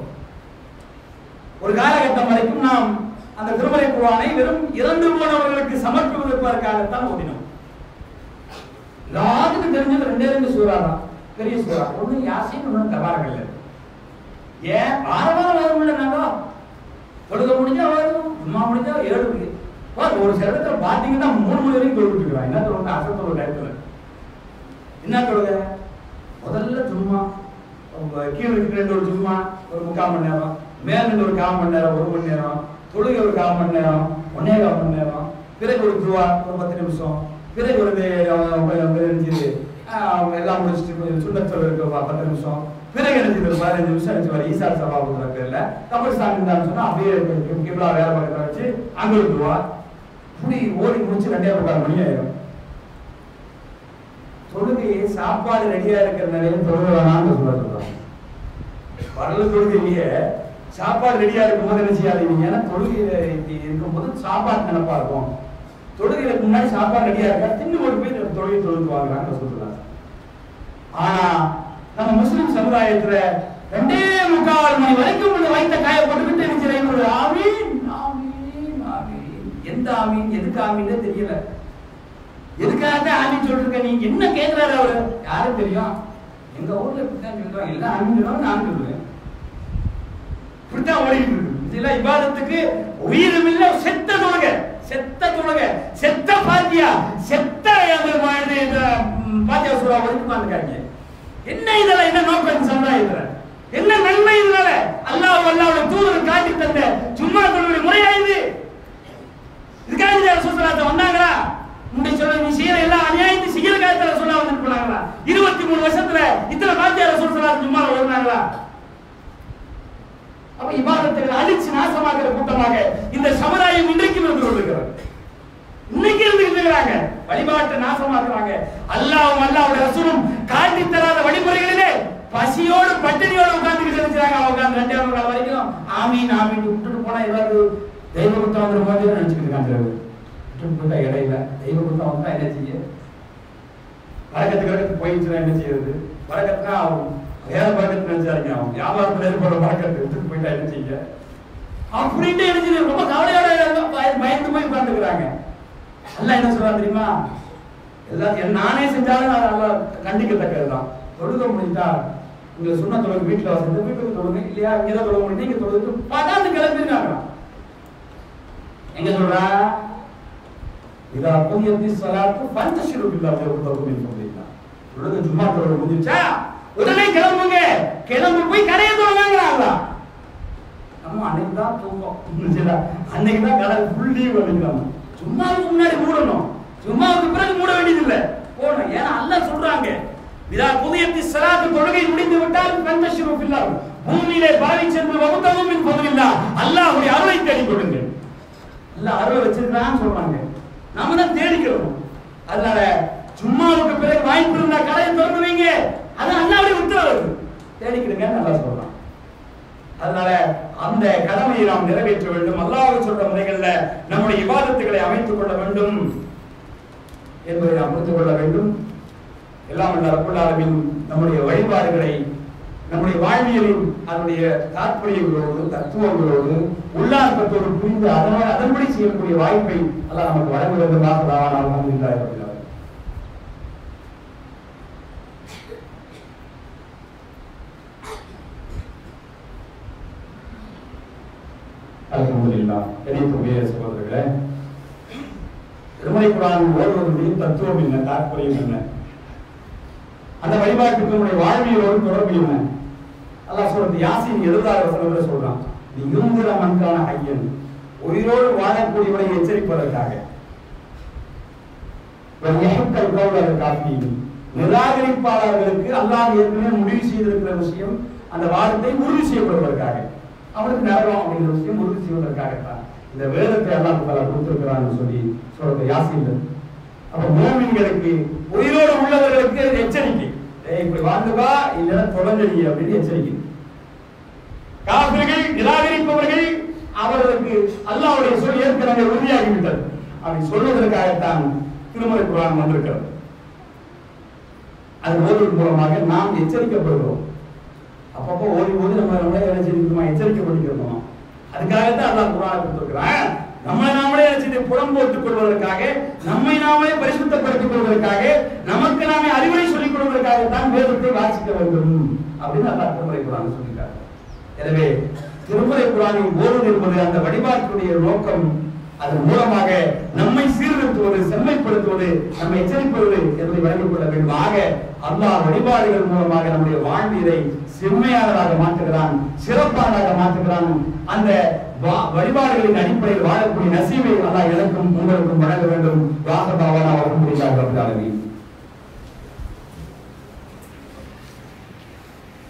ஒரு காலகட்டம் வரைக்கும் நாம் அந்த திருமலை குரானை வெறும் இறந்து போனவர்களுக்கு சமர்ப்பிப்பதற்காகத்தான் ஓதினோம் எல்லாத்துக்கும் தெரிஞ்சது ரெண்டே ரெண்டு சூறா தான் பெரிய சூறா ஒண்ணு யாசின் ஒண்ணு தபாரகல்ல ஏன் ஆரவாரம் வர முடியல நாங்க தொழுக முடிஞ்சா வரும் சும்மா முடிஞ்சா ஏழு மணி. வா, ஒரு சில இடத்துல பாத்தீங்கன்னா மூணு மணி வரைக்கும் தொழுகிட்டு இருக்கான் என்ன தொழுக அசத்தோட நேரத்துல என்ன தொழுக முதல்ல சும்மா உங்க கீழே இருக்கிற ரெண்டு ஒரு சும்மா ஒரு முக்கால் மணி நேரம் மேல ரெண்டு ஒரு கால் மணி நேரம் ஒரு மணி நேரம் தொழுகை ஒரு கால் மணி நேரம் ஒன்னே கால் மணி நேரம் பிறகு ஒரு துவா ஒரு பத்து நிமிஷம் பிறகு ஒரு வே- அஹ் தெரிஞ்சு எல்லாம் முடிச்சுட்டு கொஞ்சம் சுண்ணத்தொழில் இருக்க ஒரு பத்து நிமிஷம் பிறகு எனக்கு ஒரு பதினஞ்சு நிமிஷம் எனக்கு வர ஈசா சபா கொடுக்குற பேர்ல கபர்ஸ்தான் இருந்தான்னு சொன்னா அப்படியே கிப்லா வேலை பக்கத்துல வச்சு அங்க ஒரு துவா இப்படி ஓடி முடிச்சு ரெண்டே முக்கால் மணி ஆயிரும் தொழுகையே சாப்பாடு ரெடியா இருக்கிற நிலையில் தொழுக வேணாம்னு சொல்ல சொல்றாங்க வரல தொழுகையிலேயே சாப்பாடு ரெடியா இருக்கும் போது என்ன செய்யாதீங்க ஏன்னா தொழுகையில இருக்கும்போது சாப்பாடு நினைப்பா இருக்கும் தொழுகைக்கு முன்னாடி சாப்பாடு ரெடியா இருக்கா தின்னு கொண்டு போய் இந்த தொழுகை தொழுது வாங்குறாங்க சொல்றாங்க ஆனா நம்ம முஸ்லிம் சமுதாயத்துல ரெண்டே முக்கால் மணி வரைக்கும் கொஞ்சம் வைத்த காய போட்டுக்கிட்டு நினைக்கிறேன் ஒரு ஆமீன் ஆமீன் ஆமீன் எந்த ஆமீன் எதுக்கு ஆமீன்னே தெரியல எதுக்காக தான் ஆமீன் சொல்லிருக்க நீங்க என்ன கேட்கிறாரு அவரு யாரும் தெரியும் எங்க ஊர்ல இப்படித்தான் சொல்றாங்க எல்லாம் ஆமீன் சொல்லுவாங்க நான் சொல்லுவேன் இப்படித்தான் ஓடிட்டு இருக்கு இதெல்லாம் இபாதத்துக்கு உயிரும் இல்ல செத்த தொழுக செத்த தொழுக செத்த பாத்தியா செத்த அந்த மாதிரி இந்த ம், பாத்தியா சூறா ஒதுக்கி உட்கார்ந்துருக்காங்க என்ன இதெல்லாம் என்ன நோக்கம் இந்த சமுதாயத்துல என்ன நன்மை இதனால அல்லாஹ் அல்லாஹ்வுடைய தூதர் காட்டி தந்த சும்மா தொழுகை முறையா இது இதுக்காக இந்த ரசூலுல்லாஹ் வந்தாங்களா முன்னாடி சொல்ல நீ செய்யற எல்லா அநியாயத்தை செய்யற காலத்துல சொல்ல வந்துட்டு போனாங்களா இருபத்தி மூணு வருஷத்துல இத்தனை பாத்தியா ரசூலுல்லாஹ் சும்மா வருவாங்களா அப்ப இபாதத்துகளை அழிச்சு நாசமாக்குற கூட்டமாக இந்த சமுதாயம் இன்றைக்கும் இருந்து கொண்டிருக்கிறது இன்னைக்கு இருந்துகிட்டு இருக்கிறாங்க வழிபாட்டை நாசமாக்குறாங்க அல்லாஹ்வும் அல்லாஹ்வுடைய ரசூலும் காட்டி தராத வழிமுறைகளிலே பசியோடு பட்டினியோடு உட்கார்ந்துகிட்டு இருக்கிறாங்க அவங்க உட்கார்ந்து ரெண்டாம் நாள் வரைக்கும் ஆமீன் ஆமீன் விட்டுட்டு போனா ஏதாவது தெய்வ குத்தம் வந்துடும் மாதிரி நினைச்சுக்கிட்டு இருக்காங்க விட்டுட்டு போட்டா இடையில தெய்வ குத்தம் வந்தா என்ன செய்ய வழக்கத்துக்கு வழக்கத்து போயிடுச்சுன்னா என்ன செய்யறது வழக்கத்துனா அவன் வேற பழக்கத்து நினைச்சாருங்க அவன் வியாபாரத்துல ஏற்படுற பழக்கத்தை விட்டுட்டு போயிட்டா என்ன செய்ய அப்படின்ட்டு என்ன செய்ய ரொம்ப கவலையோட இருக்க- பய- பயந்து போய் உட்கார்ந்துக்கிறாங்க அல்லாஹ் என்ன சொல்றான் தெரியுமா எல்லாம் என் நானே செஞ்சாலும் அது நல்லா கண்டிக்கத்தக்கதுதான் தொழுக முடிஞ்சா உங்க சொன்ன தொழுகு வீட்டுல வசதி வீட்டுக்கு தொழுங்க இல்லையா இங்கதான் தொழுக முடியும் நீங்க தொழுது பார்த்தா அந்த கிளம்பிருக்காங்க எங்க சொல்றா இதா புதியத்தி சலாத்து பஞ்சசிரு பில்லாஹி வ தகுமின் ஃபضலில்லா உலக ஜும்மா தொழுக முடிஞ்சா உடனே கிளம்புங்க கிளம்பி போய் கடையை தொடங்கிறாங்களா நம்ம அன்னைக்கு தான் தூக்கம் புரிஞ்சுதா? அன்னைக்கு தான் கடை ஃபுல் லீவ் பண்ணிக்கலாம் சும்மாவுக்கு முன்னாடி மூடணும் சும்மாவுக்கு பிறகு மூட வேண்டியதில்லை போகணும் ஏன்னா அல்லாஹ் சொல்றாங்க இதா புதியத்தி சலாத்து தொழுகை முடிந்து விட்டால் பஞ்சசிரு பில்லாஹ் பூமியிலே பரவி சென்று வகுத்தவும் மின் ஃபضலில்லா அல்லாஹ்வுடைய அருளை தேடி கொடுங்கள் அல்லாஹ் அருளை வச்சிருக்கான்னு சொல்றாங்க நாம தான் தேடிக்கிறோம் அதனால சும்மாவுக்கு பிறகு வாய்ப்பு இருந்தா கடையை திறந்து வைங்க அது அல்லாவுடைய உத்தரவு தேடிக்கிடுங்க நல்லா சொல்றான் அதனால அந்த கடமையை நாம் நிறைவேற்ற வேண்டும் அல்லாஹ் சொல்ற முறைகள்ல நம்முடைய விவாதத்துகளை அமைத்துக் கொள்ள வேண்டும் என்பதை நாம் புரிந்து கொள்ள வேண்டும் எல்லாம் வல்ல ரப்பல் ஆலமீன் நம்முடைய வழிபாடுகளை நம்முடைய வாழ்வியலின் அதனுடைய தாற்பயங்களோடு தத்துவங்களோடு உள்ளார்த்தத்தோடு புரிந்து அதனால் அதன்படி செய்யக்கூடிய வாய்ப்பை அல்லாஹ் நமக்கு வழங்க வேண்டுமாக நான் அல்ஹம்துலில்லாஹி ரப்பில் ஆலமீன் அல்ஹம்துலில்லாஹ் கணித்துடைய சகோதரர்களே திருமலை குரான் ஓடுவதனுடைய தத்துவம் என்ன தாற்பயம் என்ன அந்த வழிபாட்டுக்கு நம்முடைய வாழ்வியலோடு தொடர்பு என்ன அல்லாஹ் சொல்றது யாசின் எழுபதாவது வசனத்துல சொல்றான் நீ யுந்திர மன்கான ஐயன் உயிரோடு வாழக்கூடியவனை எச்சரிப்பதற்காக வயஹ்கல் கௌல காஃபியின் நிராகரிப்பாளர்களுக்கு அல்லாஹ் ஏற்கனவே முடிவு செய்திருக்கிற விஷயம் அந்த வாதத்தை உறுதி செய்யப்படுவதற்காக அவனுக்கு நரகம் அப்படிங்கிற விஷயம் உறுதி செய்வதற்காகத்தான் இந்த வேதத்தை அல்லாஹ் தஆலா கொடுத்திருக்கிறான்னு சொல்லி சொல்றது யாசின் அப்ப மூமின்களுக்கு உயிரோடு உள்ளவர்களுக்கு அது எச்சரிக்கை ஏய் இப்படி வாழ்ந்துவா இல்லைன்னா தொலைஞ்சடி அப்படின்னு எச்சரிக்கை காபிர்கள் நிராகரிப்பவர்கள் அவர்களுக்கு அல்லாஹ்வுடைய சொல் ஏற்கனவே உறுதியாகிவிட்டது அப்படி சொல்வதற்காகத்தான் திருமலை குரான் வந்திருக்கிறது அது ஓதுவதன் மூலமாக நாம் எச்சரிக்கப்படுகிறோம் அப்பப்போ ஓடி ஓடி நம்ம நம்மளே எச்சரிக்கணுமா எச்சரிக்கப்படுகிறோம் அதுக்காகத்தான் அல்லாஹ் குரானை கொடுத்திருக்கிறான் நம்மை நாமளே நினைச்சதை புறம் போட்டுக் கொள்வதற்காக நம்மை நாமளே பரிசுத்தப்படுத்திக் கொள்வதற்காக நமக்கு நாமே அறிவுரை சொல்லிக் கொள்வதற்காகத்தான் வேதத்தை வாசிக்க வேண்டும் அப்படின்னு அல்லாஹ் திருமலை குரான் சொல்லியிருக்காரு எனவே திருமலை குரானின் ஓர்வு என்பது அந்த வழிபாட்டுடைய நோக்கம் அதன் மூலமாக நம்மை சீர்திருத்துவது செம்மைப்படுத்துவது நம்மை எச்சரிப்பது என்பதை வழங்கிக் கொள்ள வேண்டும் ஆக அல்லாஹ் வழிபாடுகள் மூலமாக நம்முடைய வாழ்வியலை செம்மையானதாக மாற்றுகிறான் சிறப்பானதாக மாற்றுகிறான் அந்த வா- வழிபாடுகளின் அடிப்படையில் வாழக்கூடிய நசீவை அல்லாஹ் எனக்கும் உங்களுக்கும் வழங்க வேண்டும் வாசபாவான வழங்க முடியாது